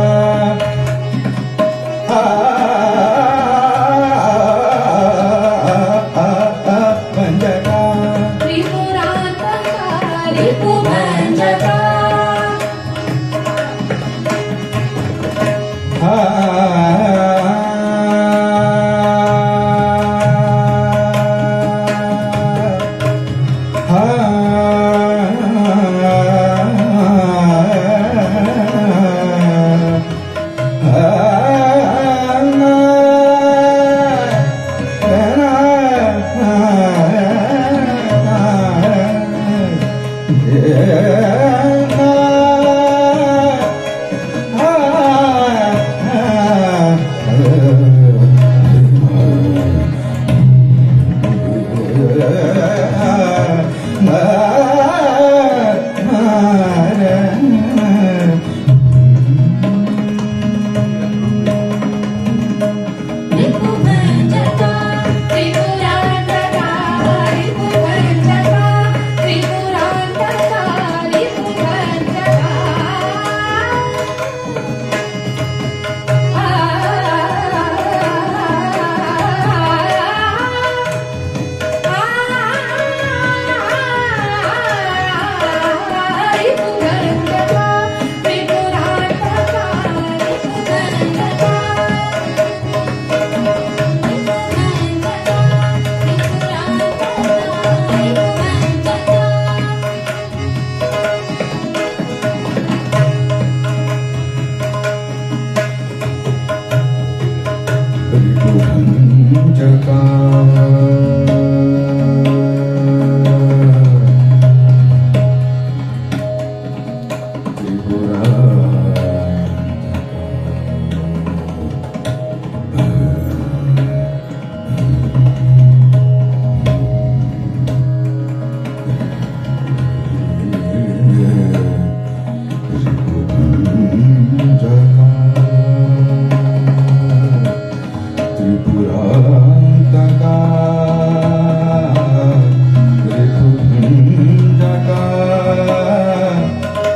D: ಭಂಜಕ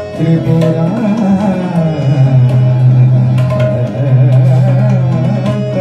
D: ತ್ರಿಪುರ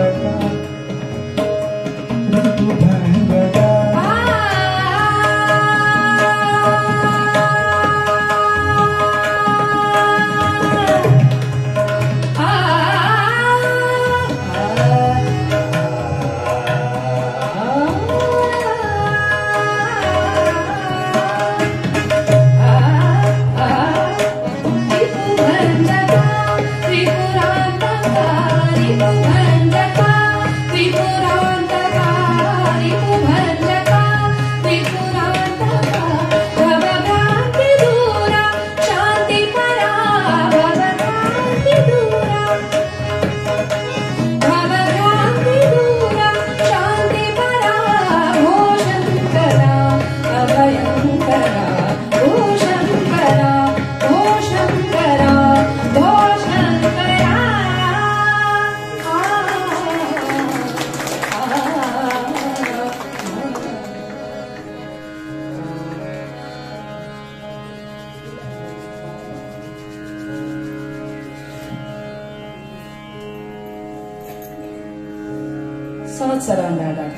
C: ಸಂವತ್ಸರ ಒಂದು ಹಾಡಾಗ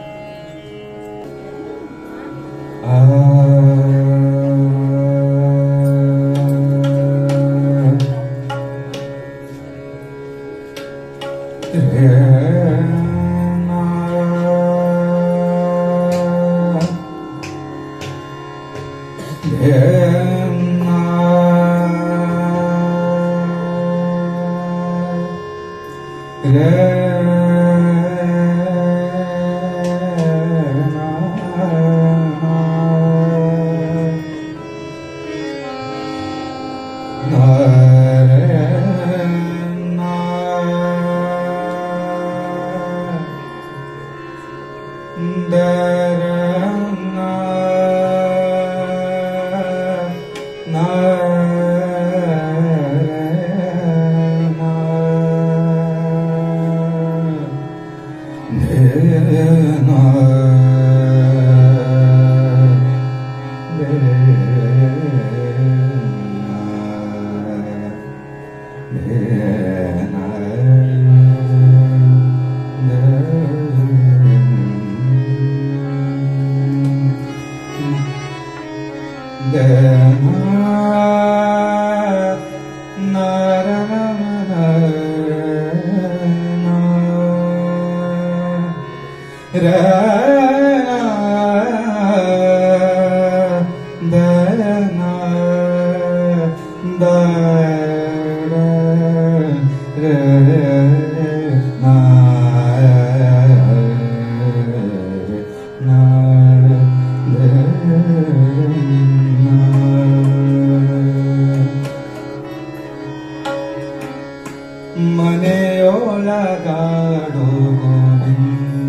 D: ಮನೆಯೊಳಗಾಡು ಗೋವಿಂದ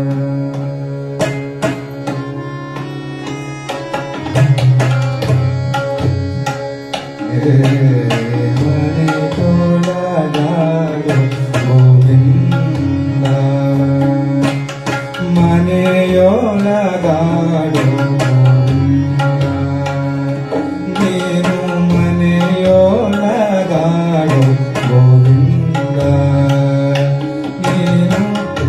D: ಮನೆಯೊಳಗಾಡು ಗೋವಿಂದ ಮನೆಯೊಳಗಾಡು ಗೋವಿಂದ ನೀನು ಮನೆಯೊಳಗಾಡು ಗೋವಿಂದ ನೀನು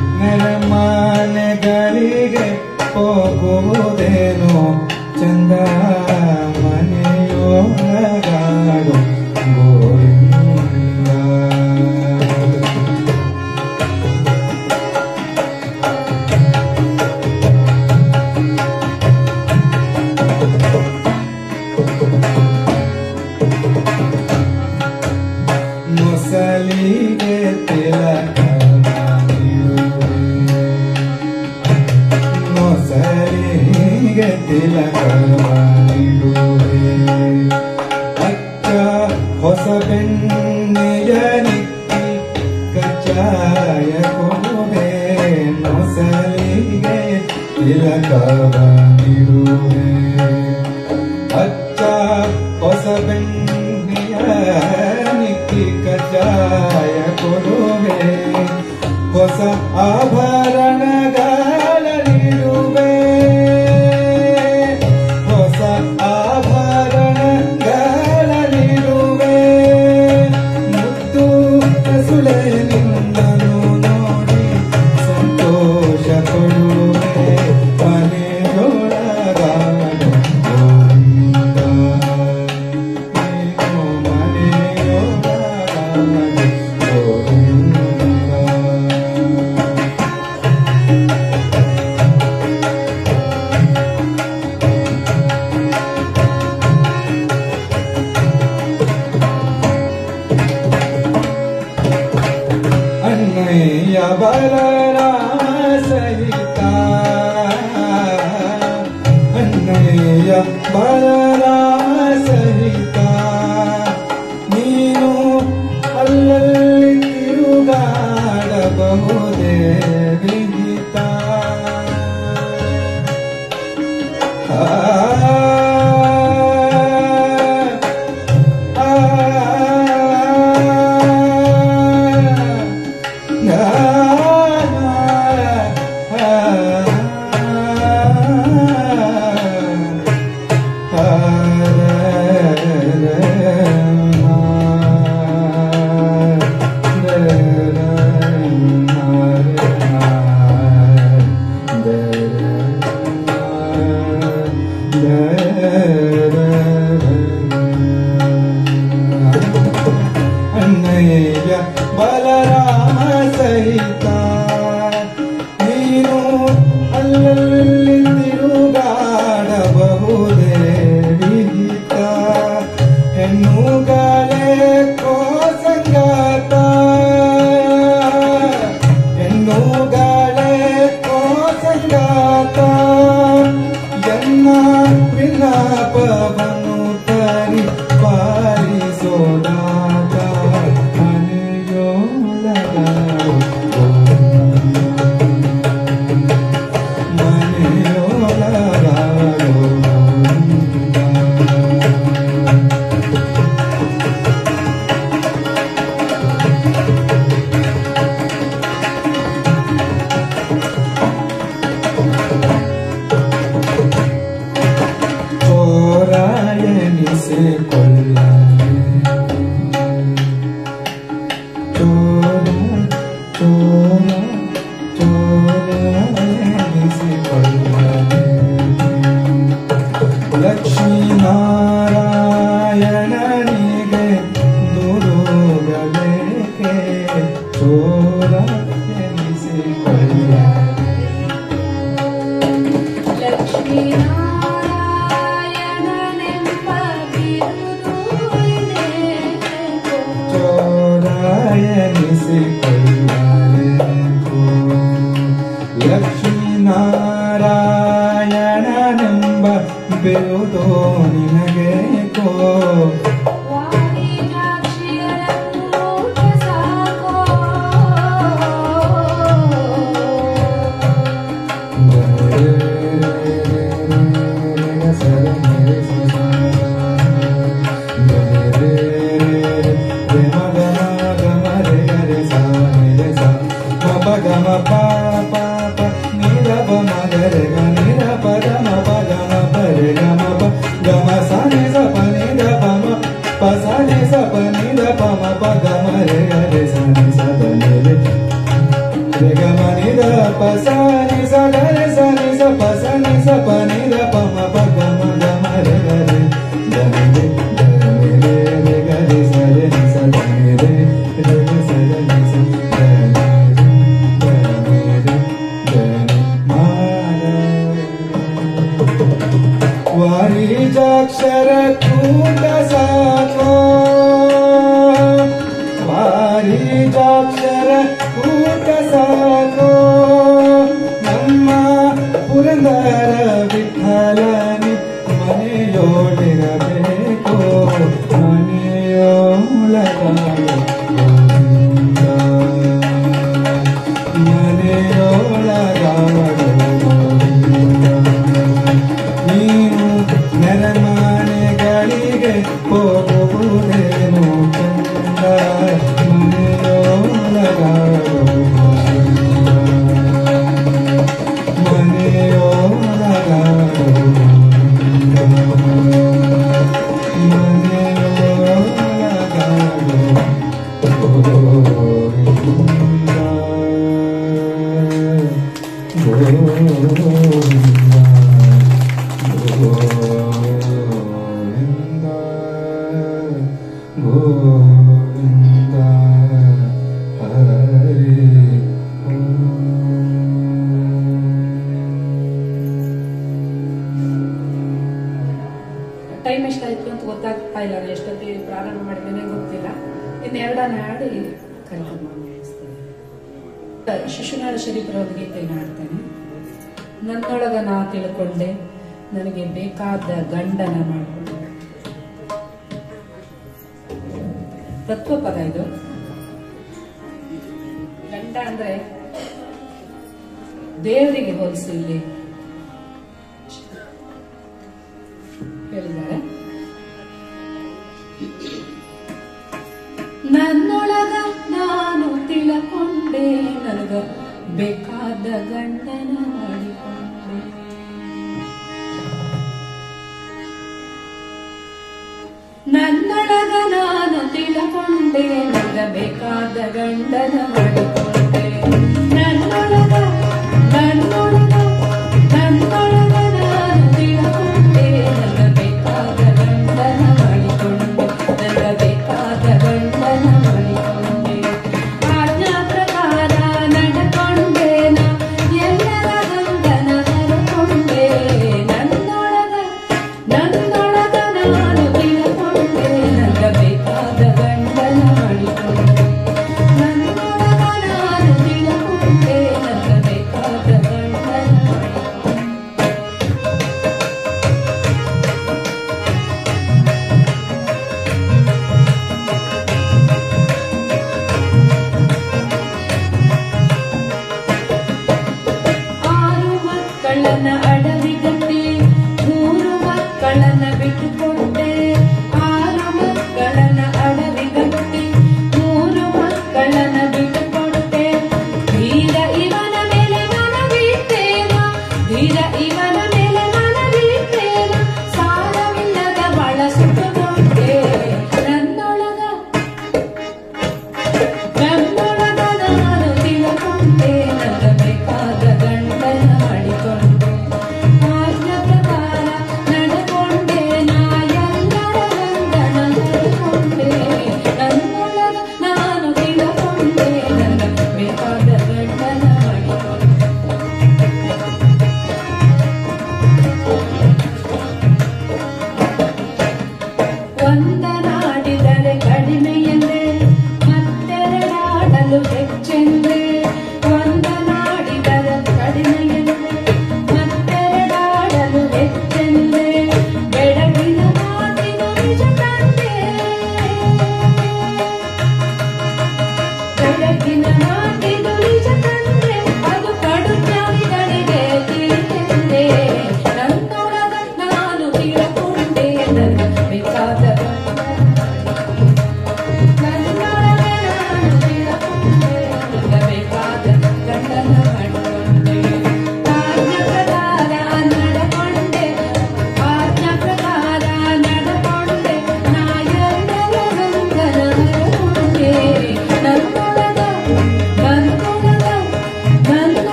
D: ನೆಲಮನೆಗಳಿಗೆ ಹೋಗುವುದೇನು ಚಂದ ಮನೆಯೊಳಗಾಡು ಗೋವಿಂದ ಮೊಸಲಿಗೆ ತಿಲಕ ಮೊಸಲಿಗೆ ತಿಲಕ ಅಕ್ಕ ಹೊಸ ಬೆಣ್ಣೆಯ ನಿಕ್ಕಿ ಕಚ್ಚಾಯ ಕೊಡುವೆ ಮೊಸಲಿಗೆ ತಿಲಕವ ನೀಡುವೆ ಅಚ್ಚ ಹೊಸ ಬೆಣ್ಣೆಯ ನಿಕ್ಕಿ ಕಜ್ಜಾಯ ಕೊಡುವೆ ಹೊಸ ಆಭರಣಗಳಿರುವೆ ಹೊಸ ಆಭರಣಗಳಿರುವೆ ಮುದ್ದು ಕಸುಳೆ ನಿನ್ನನು ನೋಡಿ ಸಂತೋಷ ಪಡುವೆ ಮನೆಯೊಳಗಾಡು ಗೋವಿಂದ ನೀನು ಮನೆಯೊಳಗಾಡು ಗೋವಿಂದ ಅಣ್ಣಯ್ಯ ಬಲರಾಮ ಸಹಿತ ಅಣ್ಣಯ್ಯ ಬಲರಾಮ ಸಹಿತ ನೀನು ಅಲ್ಲಲ್ಲಿ ತಿರುಗಾಡಬಹುದೇ ವಿಹಿತ ಆ ಆ ನೂಗಾಳೆ ಓ ಸಂಗಾತ ಎನ್ನ ವಿಲಾಪವನು ತರಿ ಪಾಲಿಸೋದಾತ ಮನೆಯೊಳಗಾಡು ಚೋರಾಯನಿಸೆ ಕೊಳ್ಳಲೆ ಚೋರ ಚೋರ ಚೋರಾಯನಿಸೆ ಕೊಳ್ಳಲೆ ಲಕ್ಷ್ಮೀ ನಾರಾಯಣನಿಗೆ ದುರುಗಲೇಕೆ ಚೋರಾಯನಿಸೆ ಕೊಳ್ಳಲೆ
B: ಲಕ್ಷ್ಮೀನಾರಾಯಣನೆಂಬ ಬಿರುದು ಇದೇಕೋ.
D: ಚೋರಾಯನಿಸಿಕೊಳ್ಳಲೇಕೋ ಲಕ್ಷ್ಮೀನಾರಾಯಣನೆಂಬ ಬಿರುದು ನಿನಗೇಕೋ
B: ವಾಣಿಜಾಕ್ಷಿಯರ ಕೂಟ ಸಾಕೋ.
D: పసని సపని పమ పగమ రే గరే సని సదని రే గమని ద పసని సగరే సని స పసని సపని ద పమ పగమ గమ రే గరే దని రే దని రే రే గరే సరే ని సదని రే రే రే సరే ని స దని దని రే దని మార ವಾರಿಜಾಕ್ಷರ ಕೂಟ ಸಾಕೋ ವಾರಿಜಾಕ್ಷರ ಕೂಟ ಸಾಕೋ ನಮ್ಮ ಪುರಂದರ ವಿಠಲನಿ ಮನೆಯೋಳಿರಬೇಕು ಮನೆಯೋಳಗಾಡು ಗೋವಿಂದ. ಮನೆಯೊಳಗಾಡು ಗೋವಿಂದ. ನೀನು ನೆರೆಮನೆಗಳಿಗೆ ಹೋಗುವುದೇನು ಚಂದ ಮನೆಯೊಳಗಾಡು ಗೋವಿಂದ. ಮನೆಯೊಳಗಾಡು ಗೋವಿಂದ. ಮನೆಯೊಳಗಾಡು
C: ಟೈಮ್ ಎಷ್ಟಾಯ್ತು ಅಂತ ಗೊತ್ತಾಗ್ತಾ ಇಲ್ಲ ನಾನು ಎಷ್ಟೊತ್ತಿಗೆ ಪ್ರಾರಂಭ ಮಾಡಿದ್ದೇನೆ ಗೊತ್ತಿಲ್ಲ ಇನ್ನು ಎರಡನೇ ಹಾಡಿ ಕಾರ್ಯಕ್ರಮ ಮುಗಿಸ್ತೇನೆ ಶಿಶುನಾಳ ಶರೀಫರ ಒಂದು ಗೀತೆಯನ್ನು ಹಾಡ್ತೇನೆ ನನ್ನೊಳಗ ನಾ ತಿಳ್ಕೊಂಡೆ ನನಗೆ ಬೇಕಾದ ಗಂಡನ ಮಾಡಿಕೊಂಡೆ ತತ್ವ ಪದ ಇದು ಗಂಡ ಅಂದ್ರೆ ದೇವರಿಗೆ ಹೋಲಿಸಿ ಇಲ್ಲಿ ಹೇಳಿದ್ದಾರೆ ನನ್ನೊಳಗ ನಾನು ತಿಳಕೊಂಡೆ ನನಗ ಬೇಕಾದ ಗಂಡನ ಮಾಡಿಕೊಂಡೆ ನನ್ನೊಳಗ ನಾನು ತಿಳಕೊಂಡೆ ನನಗ ಬೇಕಾದ ಗಂಡನ ಮಾಡಿಕೊಂಡೆ ನನ್ನೊಳಗ ನನ್ನೊಳಗ ನನ್ನೊಳಗ ನಾನು ತಿಳಕೊಂಡೆ ನನಗ ಬೇಕಾದ ಗಂಡನ ಮಾಡಿಕೊಂಡೆ ನನಗ ಬೇಕಾದ ಗಂಡನ ಮಾಡಿಕೊಂಡೆ ಆಜ್ಞಾ ಪ್ರಕಾರ ನಡ್ಕೊಂಡೆ ನಾ ಎಲ್ಲರ ಗಂಡನ ಹರಕೊಂಡೆ ನನ್ನೊಳಗ ನನ್ನೊಳಗ ನಾನು ತಿಳ್ಕೊಂಡೆ ನನಗ ಬೇಕಾದ ಗಂಡನ ಮಾಡಿಕೊಂಡೆ ನನ್ನೊಳಗ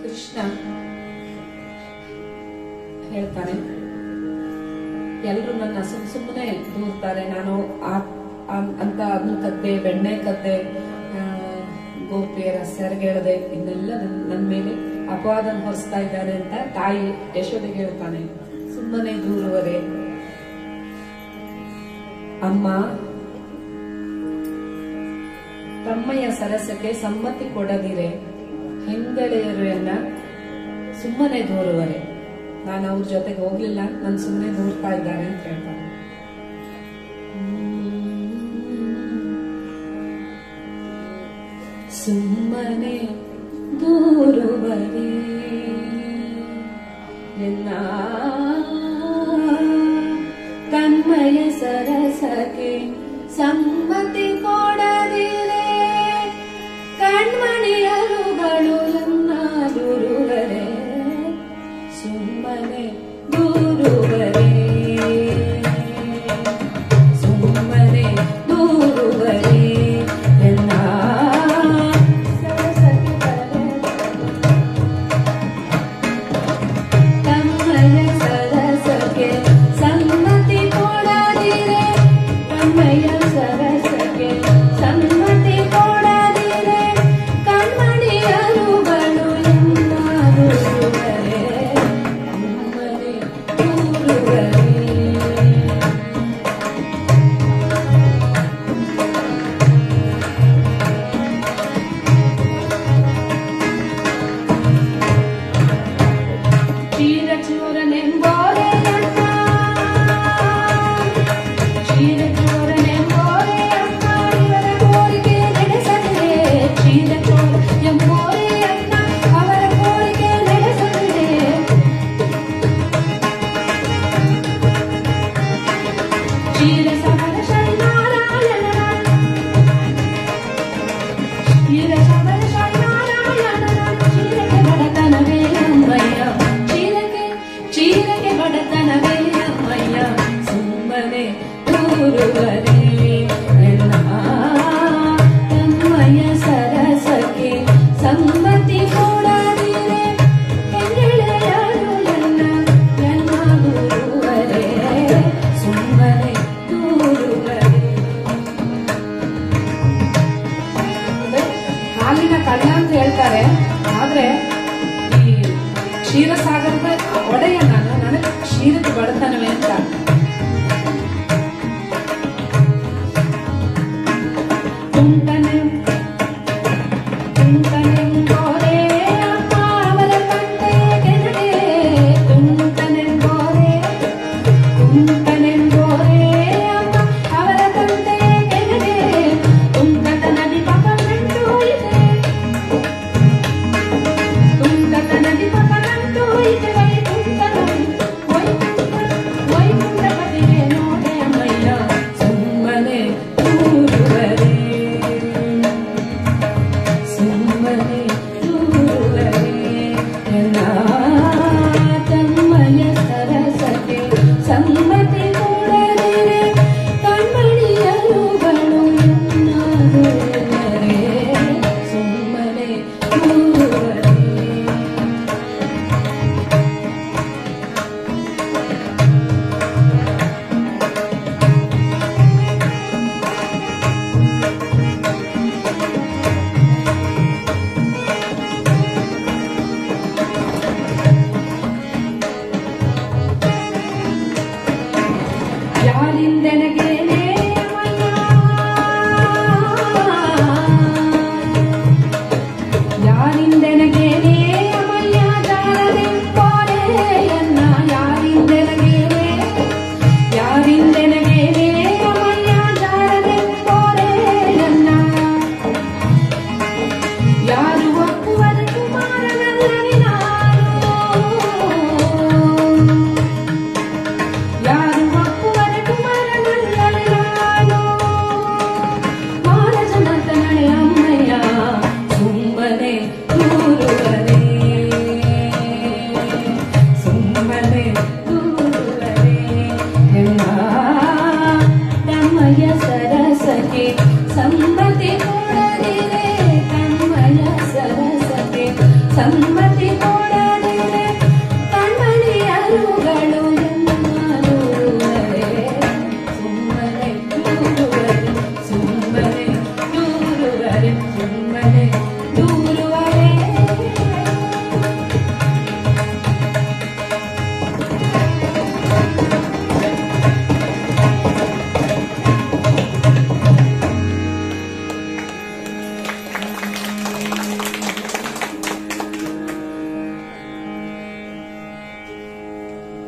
C: ಕೃಷ್ಣ ಹೇಳ್ತಾನೆ ಎಲ್ರು ನನ್ನ ಸುಮ್ ಸುಮ್ಮನೆ ದೂರ್ತಾರೆ ನಾನು ಆ- ಆ- ಅಂತ ಅದನ್ನ ಕದ್ದೆ ಬೆಣ್ಣೆ ಕದ್ದೆ ಆ, ಗೋಪಿಯರ ಸೆರಗೆಳದೆ ಇದನ್ನೆಲ್ಲ ನನ್ ನನ್ ಮೇಲೆ ಅಪವಾದ ಹೊರಿಸ್ತಾ ಇದ್ದಾರೆ ಅಂತ ತಾಯಿ ಯಶೋದೆಗೆ ಹೇಳ್ತಾನೆ ಸುಮ್ಮನೆ ದೂರುವರೆ ಅಮ್ಮ ತಮ್ಮಯ್ಯ ಸರಸಕ್ಕೆ ಸಮ್ಮತಿ ಕೊಡದಿರೆ ಹೆಂಗಳೆಯರನ್ನ ಸುಮ್ಮನೆ ದೂರುವರೆ ನಾನು ಅವ್ರ ಜೊತೆಗೆ ಹೋಗ್ಲಿಲ್ಲ ನನ್ ಸುಮ್ಮನೆ ದೂರ್ತಾ ಇದ್ದಾರೆ ಅಂತ ಹೇಳ್ತಾರೆ ಸುಮ್ಮನೆ ದೂರುವರೆ ನಿನ್ನ ತನ್ಮಯ ಸರಸಕ್ಕೆ ಸಮ್ಮತಿ ಕೊಡದಿರೆ ಕಣ್ಮಣಿಯರುಗಳು ಎನ್ನ ದೂರುವರೆ ಸುಮ್ಮನೆ ದೂರುವರೆ ಸುಮ್ಮನೆ ದೂರುವರೆ ಎನ್ನ ಸರಸಕ್ಕೆ ತಮ್ಮಯ ಸರಸಕ್ಕೆ ಸಮ್ಮತಿ ಕೊಡದಿರೆ ತಮ್ಮಯ ಸರಸಕ್ಕೆ ಸಮ್ಮತಿ ಕೊಡದಿರೆ ಕಣ್ಮಣಿಯರುಗಳು ಎನ್ನಾರುವರೆ ಸುಮ್ಮನೆ ದೂರುವರೆ ಚೀರಚೂರನೆಂಬೋರೆಯನ್ನ ಚೀರಚೂರನೆಂಬೋರೆಯನ್ನ ಇವರ ಕೋರಿಕೆ ನಡೆಸದಿರೆ ಚೀರಚೂರ ಎಂಬೋರೆಯನ್ನ ಅವರ ಕೋರಿಕೆ ನಡೆಸದಿರೆ ಚೀರ ಸಮರ ಶ್ರೀನಾರಾಯಣ ಚೀರ ಸಮರ ಶ್ರೀನಾರಾಯಣ ಚೀರಕ್ಕೆ ಬಡತನವೇ ಅಮ್ಮಯ್ಯ ಚೀರಕ್ಕೆ ಚೀರಕ್ಕೆ ಬಡತನವೇ ಅಮ್ಮಯ್ಯ ಸುಮ್ಮನೆ ದೂರುವರೆ ಎಲ್ಲ ತಮ್ಮಯ್ಯ ಸರಸಕ್ಕೆ ಸಮ್ಮತಿ ಕೊಡದಿರೆ ಹೆಂಗೆಳೆಯರು ಎಲ್ಲ ಎಲ್ಲ ದೂರುವರೆ ಸುಮ್ಮನೆ ದೂರುವರೆ ಅಂದ್ರೆ ಹಾಲಿನ ಕಳ್ಳ ಅಂತ ಹೇಳ್ತಾರೆ ಆದ್ರೆ ಈ ಕ್ಷೀರಸಾಗರದ ಒಡೆಯ ನಾನು ನನಗೆ ಕ್ಷೀರದ ಬಡತನವೇ ಅಂತ ತುಂಟನೆ ತುಂಟನೆಂಬೋರೆ ಅಮ್ಮ ಅವರ ತಂದೆ ಕೆಳಗೆ ತುಂಟನೆಂಬೋರೆ ತುಂಟನೆಂಬೋರೆ ಅಮ್ಮ ಅವರ ತಂದೆ ಕೆಳಗೆ ತುಂಟತ ನದಿ ಪಕ್ಕಂಟು ಇದೆ ತುಂಟತ ನದಿ ಪಕ್ಕಂಟು ಇದೆ ವೈಕುಂಠ ವೈಕುಂಠ ವೈಕುಂಠ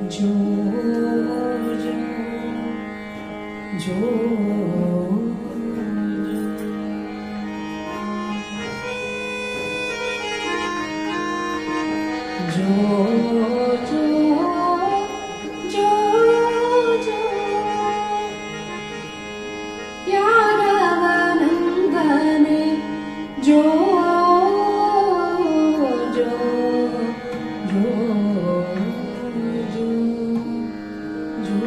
C: जो जो जो जो जो जो जो यादवनन्दने जो जो जो जो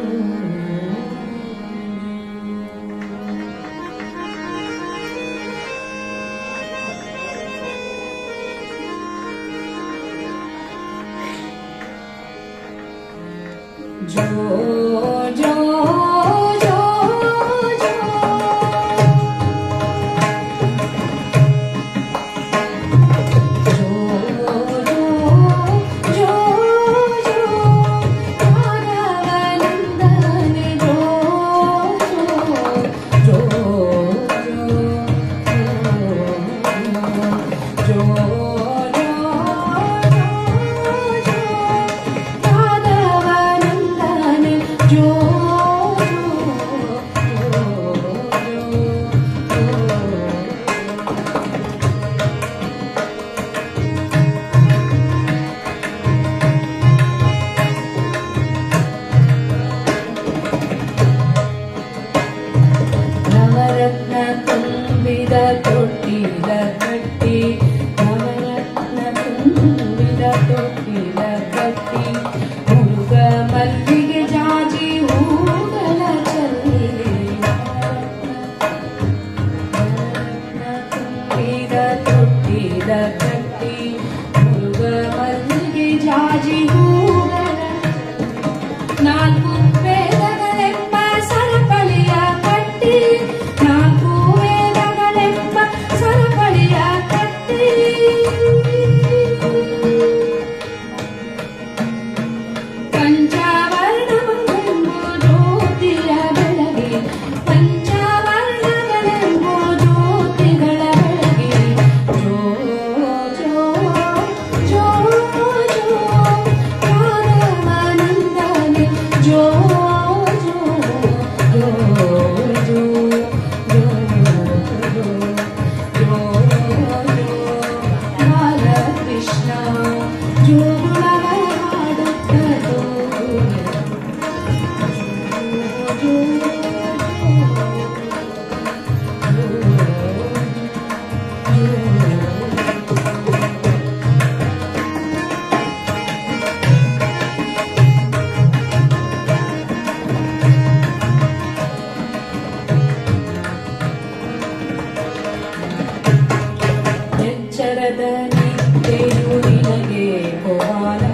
C: जो जो जो जो ನವರತ್ನ ತುಂಬಿದ ತೊಟ್ಟಿಲ ಕಟ್ಟಿ ನವರತ್ನ ತುಂಬಿದ ತೊಟ್ಟಿಲ ಕಟ್ಟಿ ಹುಡುಗ ಮಲ್ಲಿಗೆ ಜಾಜಿ ಹೂಗಳ ಚಲ್ಲಿ ನವರತ್ನ ತುಂಬಿದ ತೊಟ್ಟಿಲ ಕಟ್ಟಿ ಹುಡುಗ ಮಲ್ಲಿಗೆ ಜಾಜಿ ಹೂಗಳ ನಾಲ್ಕು ವೇದಗಳೆಂಬ ಸರಪಳಿಯ ಕಟ್ಟಿ ನಾಲ್ಕು ವೇದಗಳೆಂಬ ಸರಪಳಿಯ ಕಟ್ಟಿ ಪಂಚವರ್ಣಗಳೆಂಬು ಜ್ಯೋತಿಯ ಬೆಳಗಿ ಪಂಚವರ್ಣಗಳೆಂಬು ಜ್ಯೋತಿಗಳ ಬೆಳಗಿ ಜೋ ಜೋ ಜೋ ಜೋ ರಾಮನಂದನೆ ಜೋ ಜೋ ಜೋ ಜೋ ಜೋ ಜೋ ಜೋ ಬಾಲಕೃಷ್ಣ ಜೋಗುಳವ ಹಾಡುತ್ತದೋ ಎಚ್ಚರದ ನಿದ್ದೆಯು ನಿನಗೆ ಗೋಪಾಲ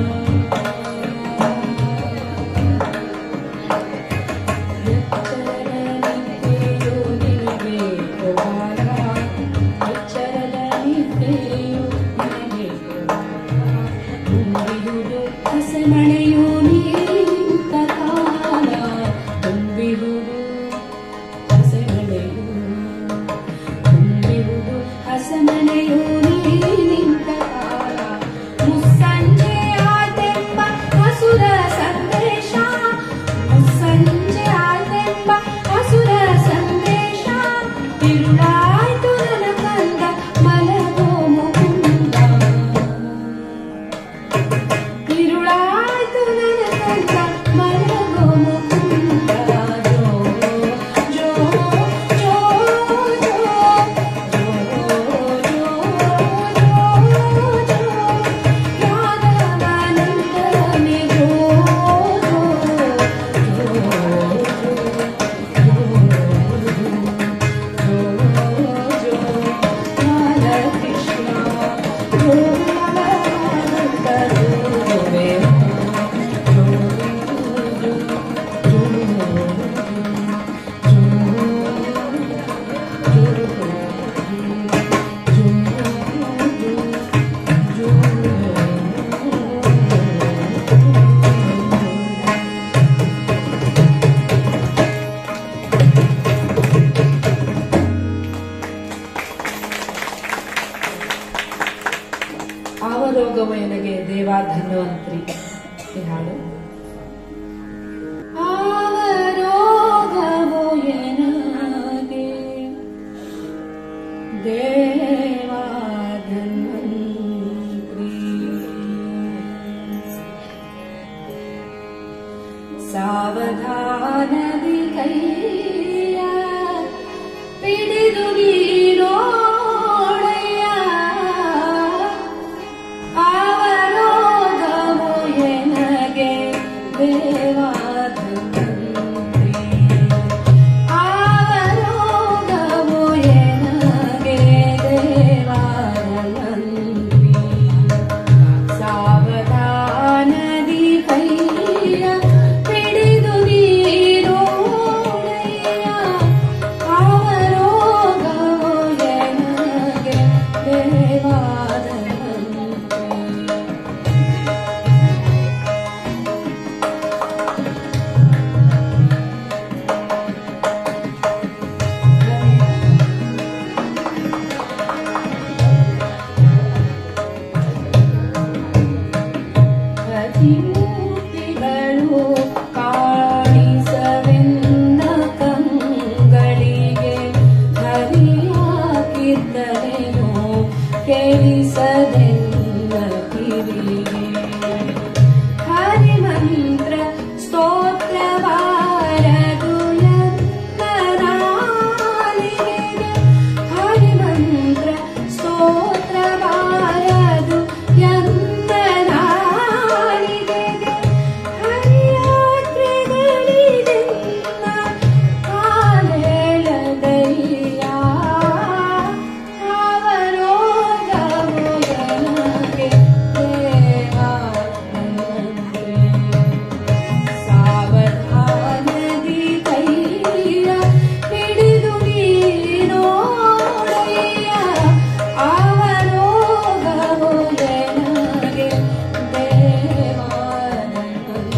C: ಎಚ್ಚರದ ನಿದ್ದೆಯು ನಿನಗೆ ಗೋಪಾಲ ಎಚ್ಚರದ ನಿದ್ದೆಯು ನಿನಗೆ ಗೋಪಾಲ ತುಂಬಿದುದು ಹಸಮಣೆಯು ನೀರಿನಿಂತ ಕಾಲ ತುಂಬಿದುದು ಹಸಮಣೆಯು ತುಂಬಿರುವುದು ಹಸಮನೆಯು ನಿಂತ ಕಾಲ ಮುಸ್ಸಂಜೆ ಆದೆಂಬ ಹಸುರ ಸಂದೇಶ ಮುಸ್ಸಂಜೆ ಆದೆಂಬ ಹಸುರ ಸಂದೇಶ ತಿರುಳಾಯ್ತು ನನ್ನ ಕಂದ ಮಲಗೋ ಮುಕುಂದ ತಿರುಳಾಯ್ತು ನನ್ನ ಕಂದ ಮಲಗೋ ಮುಕುಂದ ಜೋ ಜೋ ಜೋ ಜೋ ಆವರೋಗವು ಎನಗೆ ದೇವಾ ಧನ್ವಂತ್ರಿ ಈ ಹಾಡು ಎನಗೆ ದೇವಾದನ್ವಂತ್ರಿ ಸಾವಧಾನದಿ ಕೈಯ ಪಿಡಿದು ನೀಡೋಡೆಯ ಅವರೋಧವು ಎನಗೆ ದೇವಾದನ್ವಂತ್ರಿ ಅವರೋಧವು ಎನಗೆ ದೇವಾದನ್ವಂತ್ರಿ ಸಾವಧಾನದಿ ಕೈಯ ಹಿಡಿದು ನೀರೋಡೆಯ ಅವರೋಗವು ಎನಗೆ ದೇವಾದನಂತೆ ಅತಿಮೂರ್ತಿಗಳು ಕಾಣಿಸವೆಂದ ಕಂಗಳಿಗೆ ಹರಿಯ ಕೀರ್ತನೆಯು ಕೇಳಿಸದೆಲ್ಲ ಕಿವಿಗೆ ಹರಿಮಂತ್ರ ಸ್ತೋತ್ರವಾರದು ಎನ್ನರಾಲಿಗೆ ಹರಿಮಂತ್ರ ಸ್ತೋತ್ರವಾರದು ಎನ್ನರಾಲಿಗೆ ಹರಿಯಾತ್ರೆಗಳಿದೆನ್ನ ಕಾಲೇಳದಯ್ಯ ಅವರೋಗವು ನನಗೆ ದೇವಾನಂದ್ರೆ ಸಾವಧಾನದಿ ಕೈಯ ಹಿಡಿದು ನೀನೋಡೆಯ ಅವರೋಗವು ನನಗೆ ದೇವಾನಂದ್ರೆ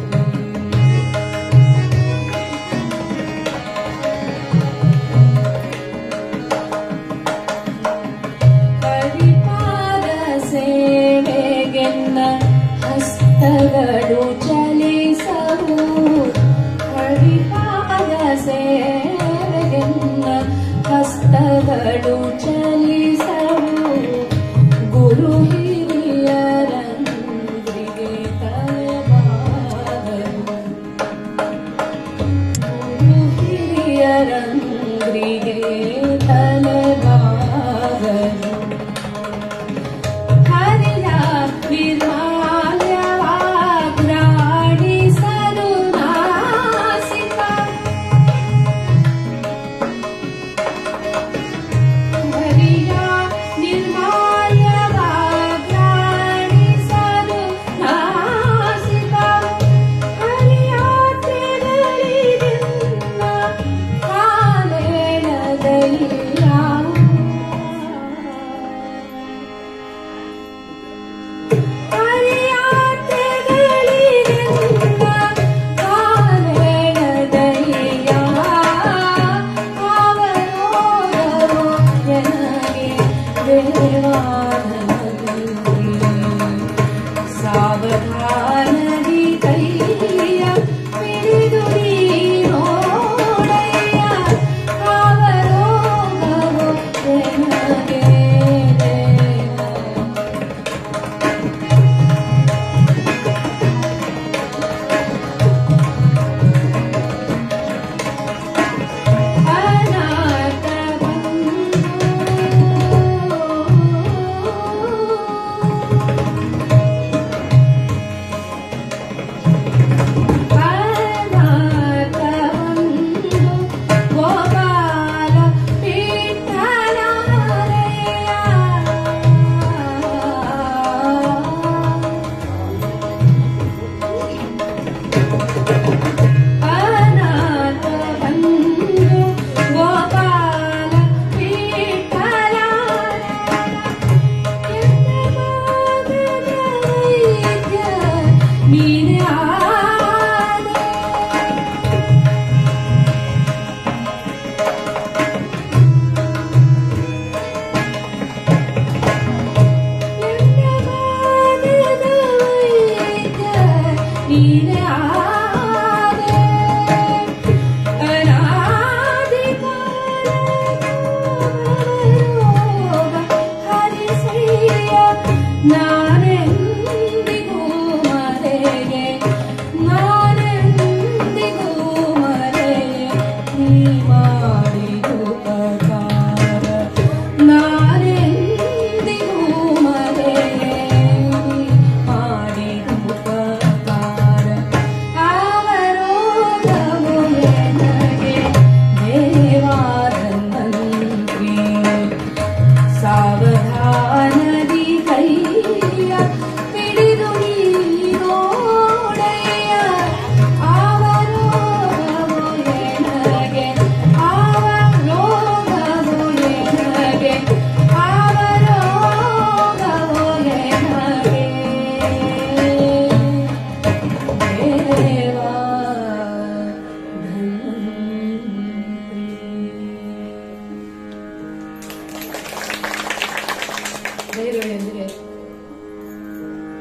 C: ಹರಿಪಾದ ಸೇವೆಗೆನ್ನ ಹಸ್ತಗಳು ಚಲಿಸವು ಹರಿಪಾದ ಸೇವೆಗೆನ್ನ ಹಸ್ತಗಳು ಚಲಿಸವು ಗುರು ಹಿರಿಯರಂದ್ರಿಗೆ ತಲೆಬಾಗರು ಗುರು ಹಿರಿಯರಂದ್ರಿಗೆ ತಲೆಬಾಗರು ಹರಿಯ ನಿರ್ಮಾಲ್ಯವಾಗ್ರ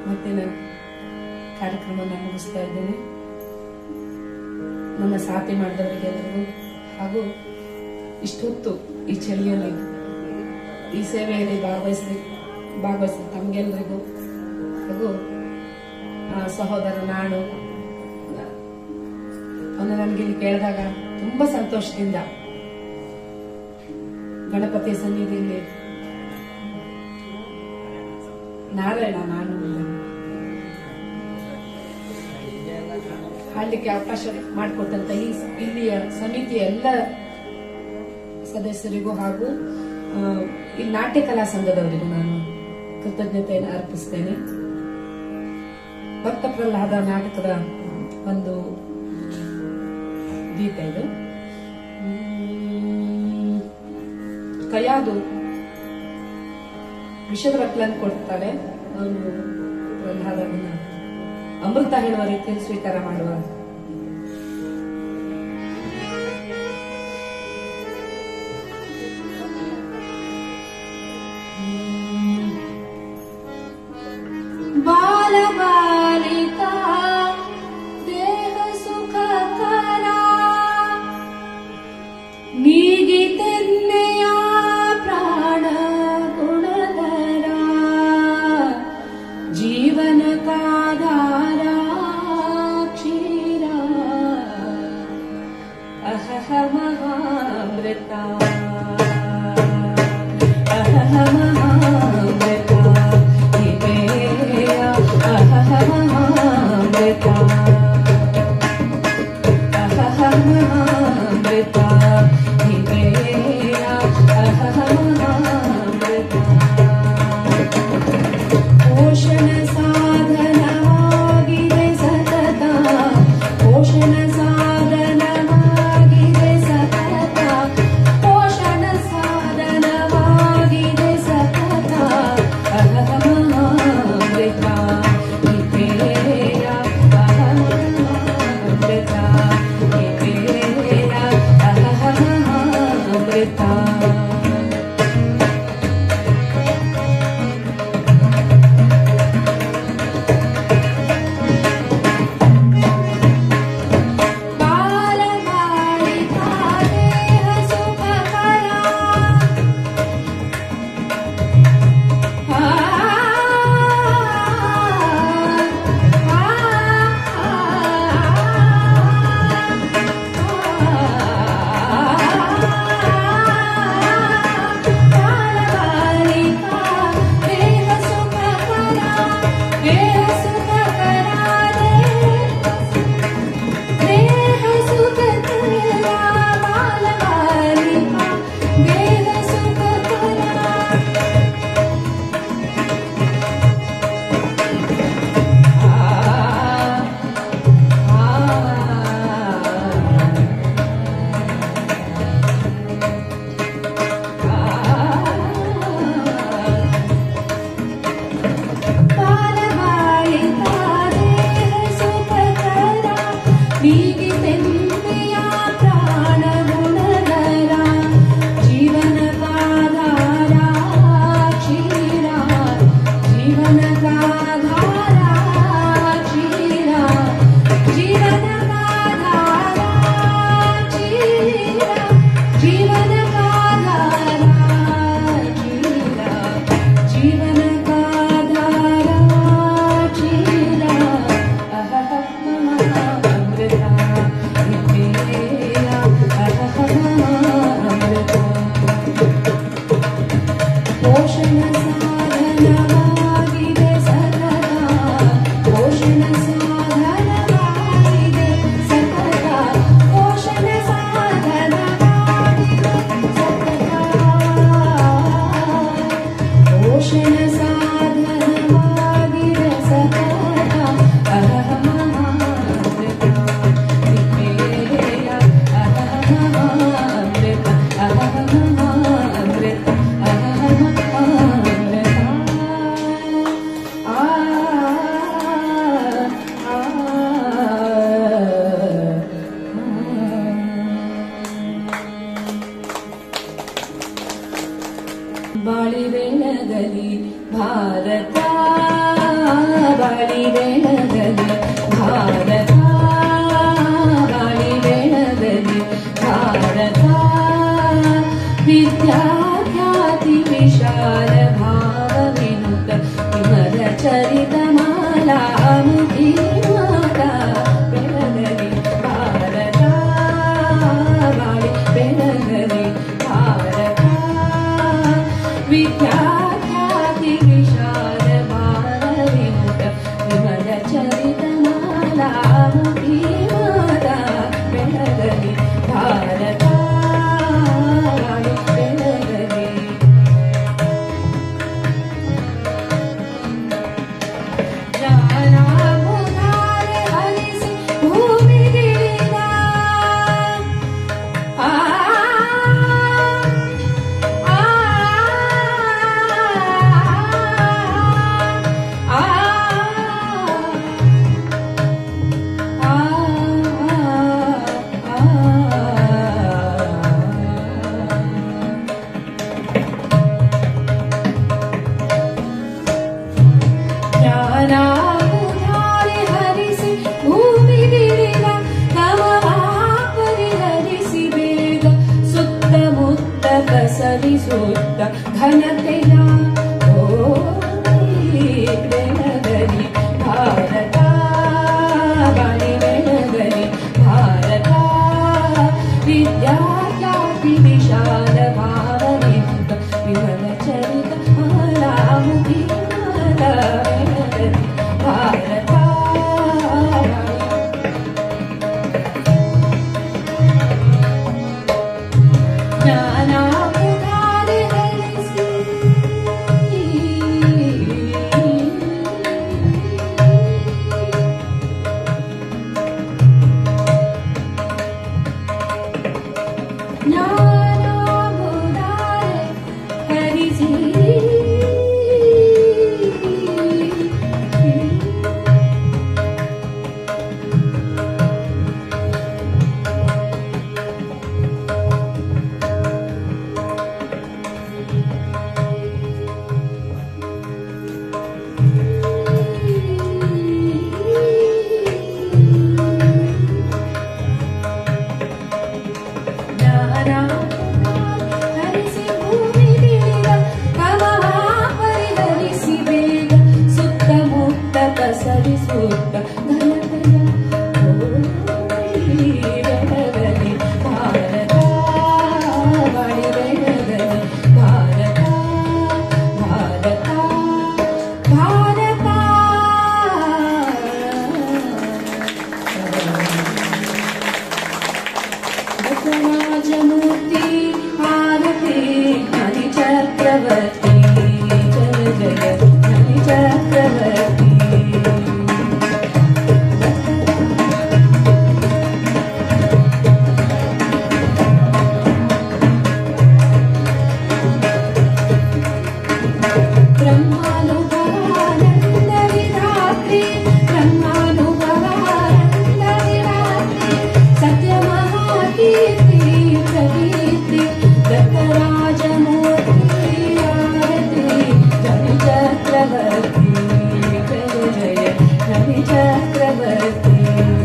C: ಮತ್ತಿನ ಕಾರ್ಯಕ್ರಮವನ್ನು ಮುಗಿಸ್ತಾ ಇದ್ದೇನೆ ನನ್ನ ಸಾಥಿ ಮಾಡಿದವರಿಗೆಲ್ಲರಿಗೂ ಹಾಗೂ ಇಷ್ಟೊತ್ತು ಈ ಚಳಿಯಲ್ಲಿ ಈ ಸೇವೆಯಲ್ಲಿ ಭಾಗವಹಿಸಿ ಭಾಗವಹಿಸಿದ ತಮಗೆಲ್ಲರಿಗೂ ಹಾಗೂ ಆ, ಸಹೋದರ ನಾಡು ಅವನು ನನಗೆ ಇಲ್ಲಿ ಕೇಳಿದಾಗ ತುಂಬಾ ಸಂತೋಷದಿಂದ ಗಣಪತಿ ಸನ್ನಿಧಿಯಲ್ಲಿ ನಾರಾಯಣ ನಾನು ಅಂದೆ. ಹಾಡ್ಲಿಕ್ಕೆ ಅವಕಾಶ ಮಾಡಿಕೊಟ್ಟಂತ ಈ ಇಲ್ಲಿಯ ಸಮಿತಿಯ ಎಲ್ಲ ಸದಸ್ಯರಿಗೂ ಹಾಗೂ ಆ, ಈ ನಾಟ್ಯ ಕಲಾ ಸಂಘದವರಿಗೂ ನಾನು ಕೃತಜ್ಞತೆಯನ್ನು ಅರ್ಪಿಸ್ತೇನೆ ಭಕ್ತ ಪ್ರಹ್ಲಾದ ನಾಟಕದ ಒಂದು ಗೀತ ಇದು ಹ್ಮ್, ಕೈಯಾದು ವಿಷದ ಬಟ್ಲನ್ನು ಕೊಡ್ತಾಳೆ ಅವನು ಪ್ರಹ್ಲಾದನ ಅಮೃತ ಹೇಳುವ ರೀತಿಯಲ್ಲಿ ಸ್ವೀಕಾರ ಮಾಡುವ
B: बालबालिका देह सुखकरा ನೀಗಿತೆನ್ನೆಯ ಪ್ರಾಣ ಗುಣಧರ ಜೀವನ ಕಾಧಾರ ಕ್ಷೀರ ಅಹಹ ಮಹಾಮೃತ ಅಹಹ ಮಹಾಮೃತ ಹಿಮೇಯ ಅಹಹ ಮಹಾಮೃತ ಅಹಮೃತ ಹಿಮೇಯ ಅಹಮೃತ ಪೋಷಣ ಸಾಧನವಾಗಿದೆ ಸತತ ಪೋಷಣ ಸಾಧನವಾಗಿದೆ ಸತತ ಪೋಷಣ ಸಾಧನವಾಗಿದೆ ಸತತ ಅಹಮೃತ ಹಿಮೇಯ ಅಹಮೃತ
C: ಬಾಳಿ ಬೆಳಗಲಿ ಭಾರತ ಬಾಳಿ ಬೆಳಗಲಿ ಭಾರತ ವಿದ್ಯಾಖ್ಯಾತಿ ವಿಶಾಲ ಭಾವ ವಿನುತ ವಿಮಲ ಚರಿತ ಮಾಲಾ ಮುಖಿ ಮಾತಾ ಬೆಳಗಲಿ ಭಾರತ ಬಾಳಿ ಬೆಳಗಲಿ ಭಾರತ ವಿದ್ಯಾಖ್ಯಾತಿ ವಿಶಾಲ ಭಾವ ವಿನುತ ವಿಮಲ ಚರಿತ ಮಾಲಾ ಮುಖಿ ಮಾತಾ ಬೆಳಗಲಿ ಭಾರತ ಬಾಳಿ ಬೆಳಗಲಿ ಜ್ಞಾನಾಮುದಾರೆ ಹರಿಸಿ ಭೂಮಿಗಿಳಿದ ಆ ಆ ಆ ಜ್ಞಾನಾಮುಧಾರೆ ಹರಿಸಿ ಭೂಮಿಗಿಳಿದ ನಮಃ ಪರಿಹರಿಸಿ ಬೇಗ ಸುತ್ತಮುತ್ತ ಕಸಲಿ ಸುತ್ತ ಘನತೆಯ ಓಡಿ ಬೆಳಗಲಿ ಭಾರತ ಬಳಿ ಬೆಳಗಲಿ ಭಾರತ ವಿದ್ಯಾಖ್ಯಾತಿ ವಿಶಾಲ ಭಾವನೆಂತ ವಿಮಲ ಚರಿತ ಮಾಲಾಮುಖಿ ಮಾಲ ಬೆಳಗಲಿ ಭಾರತ ಜ್ಞಾನಾಮುದಾರೆ ಹರಿಸಿ ಜ್ಞಾನಾಮುದಾರೆ ಹರಿಸಿ ಹರಿಸಿ ಭೂಮಿಗಿಳಿದ ಕಮಲ ಪರಿಹರಿಸಿ ಬೇಗ ಸುತ್ತಮುತ್ತ ಕಸರಿ ಸುತ್ತ ಘನತೆಯ ಓಡಿ ಬೆಳಗಲಿ ಭಾರತ ಬಳಿ ಬೆಳಗಲಿ ಭಾರತ ಭಾರತ ಭಾರತ ರಾಜಮೂರ್ತಿ ಆರತಿ ಹರಿ ಚಕ್ರವರ್ತಿ ಜಯ ಜಯ ಹರಿ ಚಕ್ರವರ್ತಿ ಬ್ರಹ್ಮಾನುಭವಾನಂದ ವಿಧಾತ್ರಿ ಬ್ರಹ್ಮಾನುಭವಾನಂದ ವಿಧಾತ್ರಿ ಸತ್ಯ ಮಹಾಕೀರ್ತಿ ಪ್ರಕೀರ್ತಿ ದತ್ತರಾಜಮೂರ್ತಿ ಆರತಿ ರವಿ ಚಕ್ರವರ್ತಿ ಜಯ ಜಯ ರವಿ ಚಕ್ರವರ್ತಿ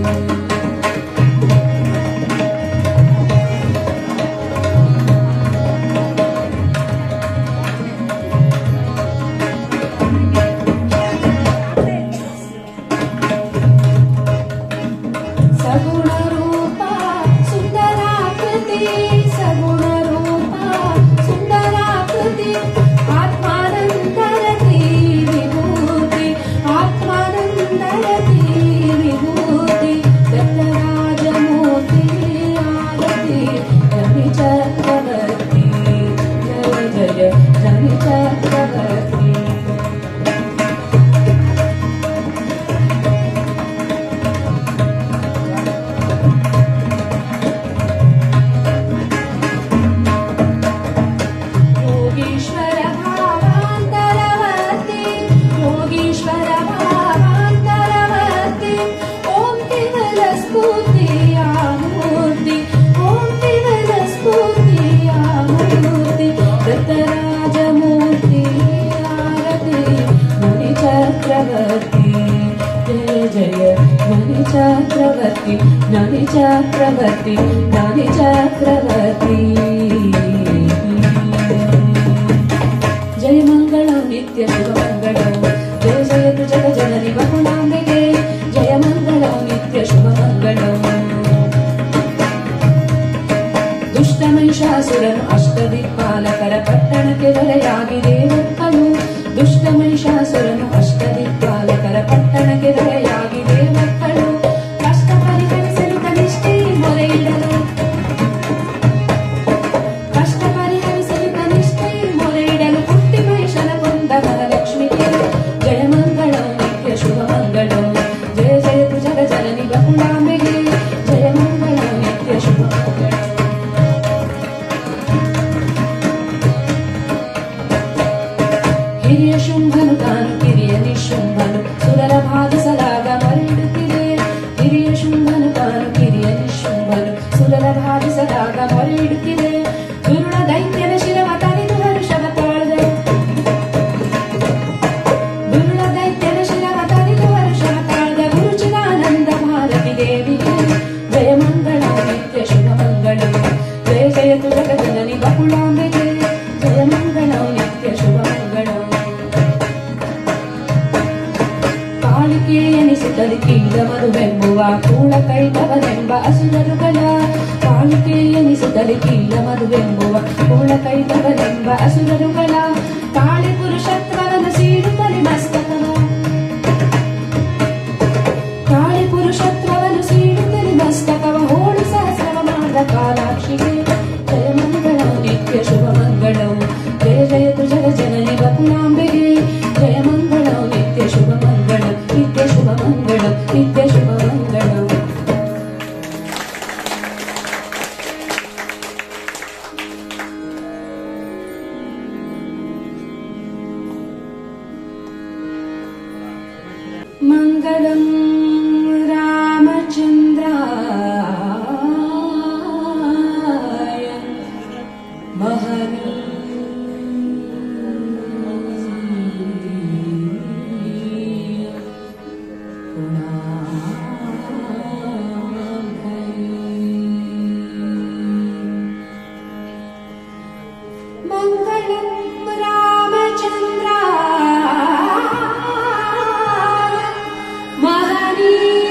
C: ಸಗುಣ ರೂಪ ಸುಂದರಾಕೃತಿ ಸಗುಣ ರೂಪ ಸುಂದರಾಕೃತಿ ಆತ್ಮಾನಂದರತಿ ವಿಭೂತಿ ಆತ್ಮಾನಂದರತಿ ವಿಭೂತಿ ದತ್ತರಾಜಮೂರ್ತಿ ಆರತಿ ರವಿ ಚಕ್ರವರ್ತಿ ಜಯ ಜಯ ರವಿ ಚಕ್ರವರ್ತಿ ಯೋಗೀಶ್ವರ ಭಾವಾಂತರವರ್ತಿ ಯೋಗೀಶ್ವರ ಭಾವಾಂತರವರ್ತಿ ಚಕ್ರವರ್ತಿ ಜ್ಞಾನಿ ಚಕ್ರವರ್ತಿ ಜ್ಞಾನಿ ಚಕ್ರವರ್ತಿ ಜಯ ಮಂಗಳಂ ನಿತ್ಯ ಶುಭ ಮಂಗಳಂ ಜಯ ಜಯತು ಜಗ ಜನನಿ ಬಹುನಾಂಬೆಗೆ ಜಯ ಮಂಗಳಂ ನಿತ್ಯ ಶುಭ ಮಂಗಳಂ ದುಷ್ಟ ಮಹಿಷಾಸುರನು ಅಷ್ಟದಿಕ್ಪಾಲಕರ ಪಟ್ಟಣಕ್ಕೆ ದೊರೆಯಾಗಿದೆ ಮಕ್ಕಳು ದುಷ್ಟ ಮಹಿಷಾಸುರನು ಅಷ್ಟದಿಕ್ಪಾಲಕರ ಪಟ್ಟಣಕ್ಕೆ ದೊರೆಯಾಗಿದೆ ಮಕ್ಕಳು ಕಷ್ಟ ಪರಿಹರಿಸಲು ಕನಿಷ್ಠೆ ಮೊರೆ ಇಡಲು ಕಷ್ಟ ಪರಿಹರಿಸಲು ಕನಿಷ್ಠೆ ಮೊರೆ ಇಡಲು ಪುಟ್ಟಿ ಮಹಿಷನ ಕೊಂದ ಮಹಾಲಕ್ಷ್ಮಿಗೆ ಜಯ ಮಂಗಳಂ ನಿತ್ಯ ಶುಭ ಮಂಗಳಂ ಜಯ ಜಯತು ಜಗ ಜನನಿ ಬಹುಳಾಂಬೆಗೆ ಜಯ ಮಂಗಳಂ ನಿತ್ಯ ಶುಭ ಮಂಗಳಂ ಹಿರಿಯ ಶುಂಭನು ತಾನು ಕಿರಿಯ ನಿಶುಂಭನು ಸುರರ ಬಾಧಿಸಲಾಗ ಮರಳಿಡುತ್ತಿದೆ ಹಿರಿಯ ಶುಂಭನು ತಾನು ಕಿರಿಯ ನಿಶುಂಭನು ಸುರರ ಬಾಧಿಸಲಾಗ ಮರಳಿಡುತ್ತಿದೆ ದುರುಳ ದೈತ್ಯನ ಶಿರವ ತರಿದು ಹರುಷವ ತಾಳ್ದೆ ದುರುಳ ದೈತ್ಯನ ಶಿರವ ತರಿದು ಹರುಷವ ತಾಳ್ದ ಗುರುಚಿದಾನಂದ ಭಾರತಿ ದೇವಿಗೆ ಜಯ ಮಂಗಳ ನಿತ್ಯ ಶುಭ ಮಂಗಳ ಜಯ ಜಯತು ಜಗಜನನಿ ಬಹುಳಾಂಬೆಗೆ ಜಯ ಮಂಗಳ ನಿತ್ಯ ಶುಭ ಮಂಗಳ ಕಾಳಿಕೆ ಎನಿಸುತ್ತದೆ ಕೀಲಮದುವೆಂಬುವ ಕೂಳ ಕೈತವನೆಂಬ ಅಸುರರುಗಳ ಕಾಳಿಕೆ ಎನಿಸುತ್ತದೆ ಕೀಲಮದುವೆಂಬುವ ಕೂಳ ಕೈತವನೆಂಬ ಅಸುರರುಗಳ ಕಾಳಿ ಪುರುಷತ್ವವನ್ನು ಸೀಳುತ್ತಲೆ ಮಸ್ತಕವ ಕಾಳಿ ಪುರುಷತ್ವವನ್ನು ಸೀಳುತ್ತಲೆ ಮಸ್ತಕವ ಹೋಳು ಸಹಸ್ರವ ಮಾಡ ಕಾಲಾಕ್ಷಿಗೆ ಜಯ ಮಂಗಳಂ ನಿತ್ಯ ಶುಭ ಮಂಗಳಂ ಜಯ ಜಯತು ಜಗ ಜನನಿ ಬಕುಲಾಂಬೆಗೆ ಜಯ ಮಂಗಳಂ ನಿತ್ಯ ಶುಭ ಮಂಗಳಂ ನಿತ್ಯ ಶುಭ ಮಂಗಳಂ ನಿತ್ಯ ಶುಭ ಮಂಗಳಂ मङ्गलं रामचन्द्राय महनीय गुणाभये मङ्गलं रामचन्द्राय महनीय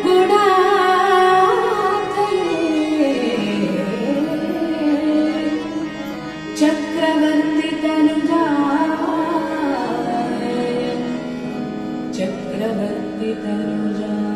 C: गुणाधये चक्रवर्ति तनुजाय चक्रवर्ति तनुजाय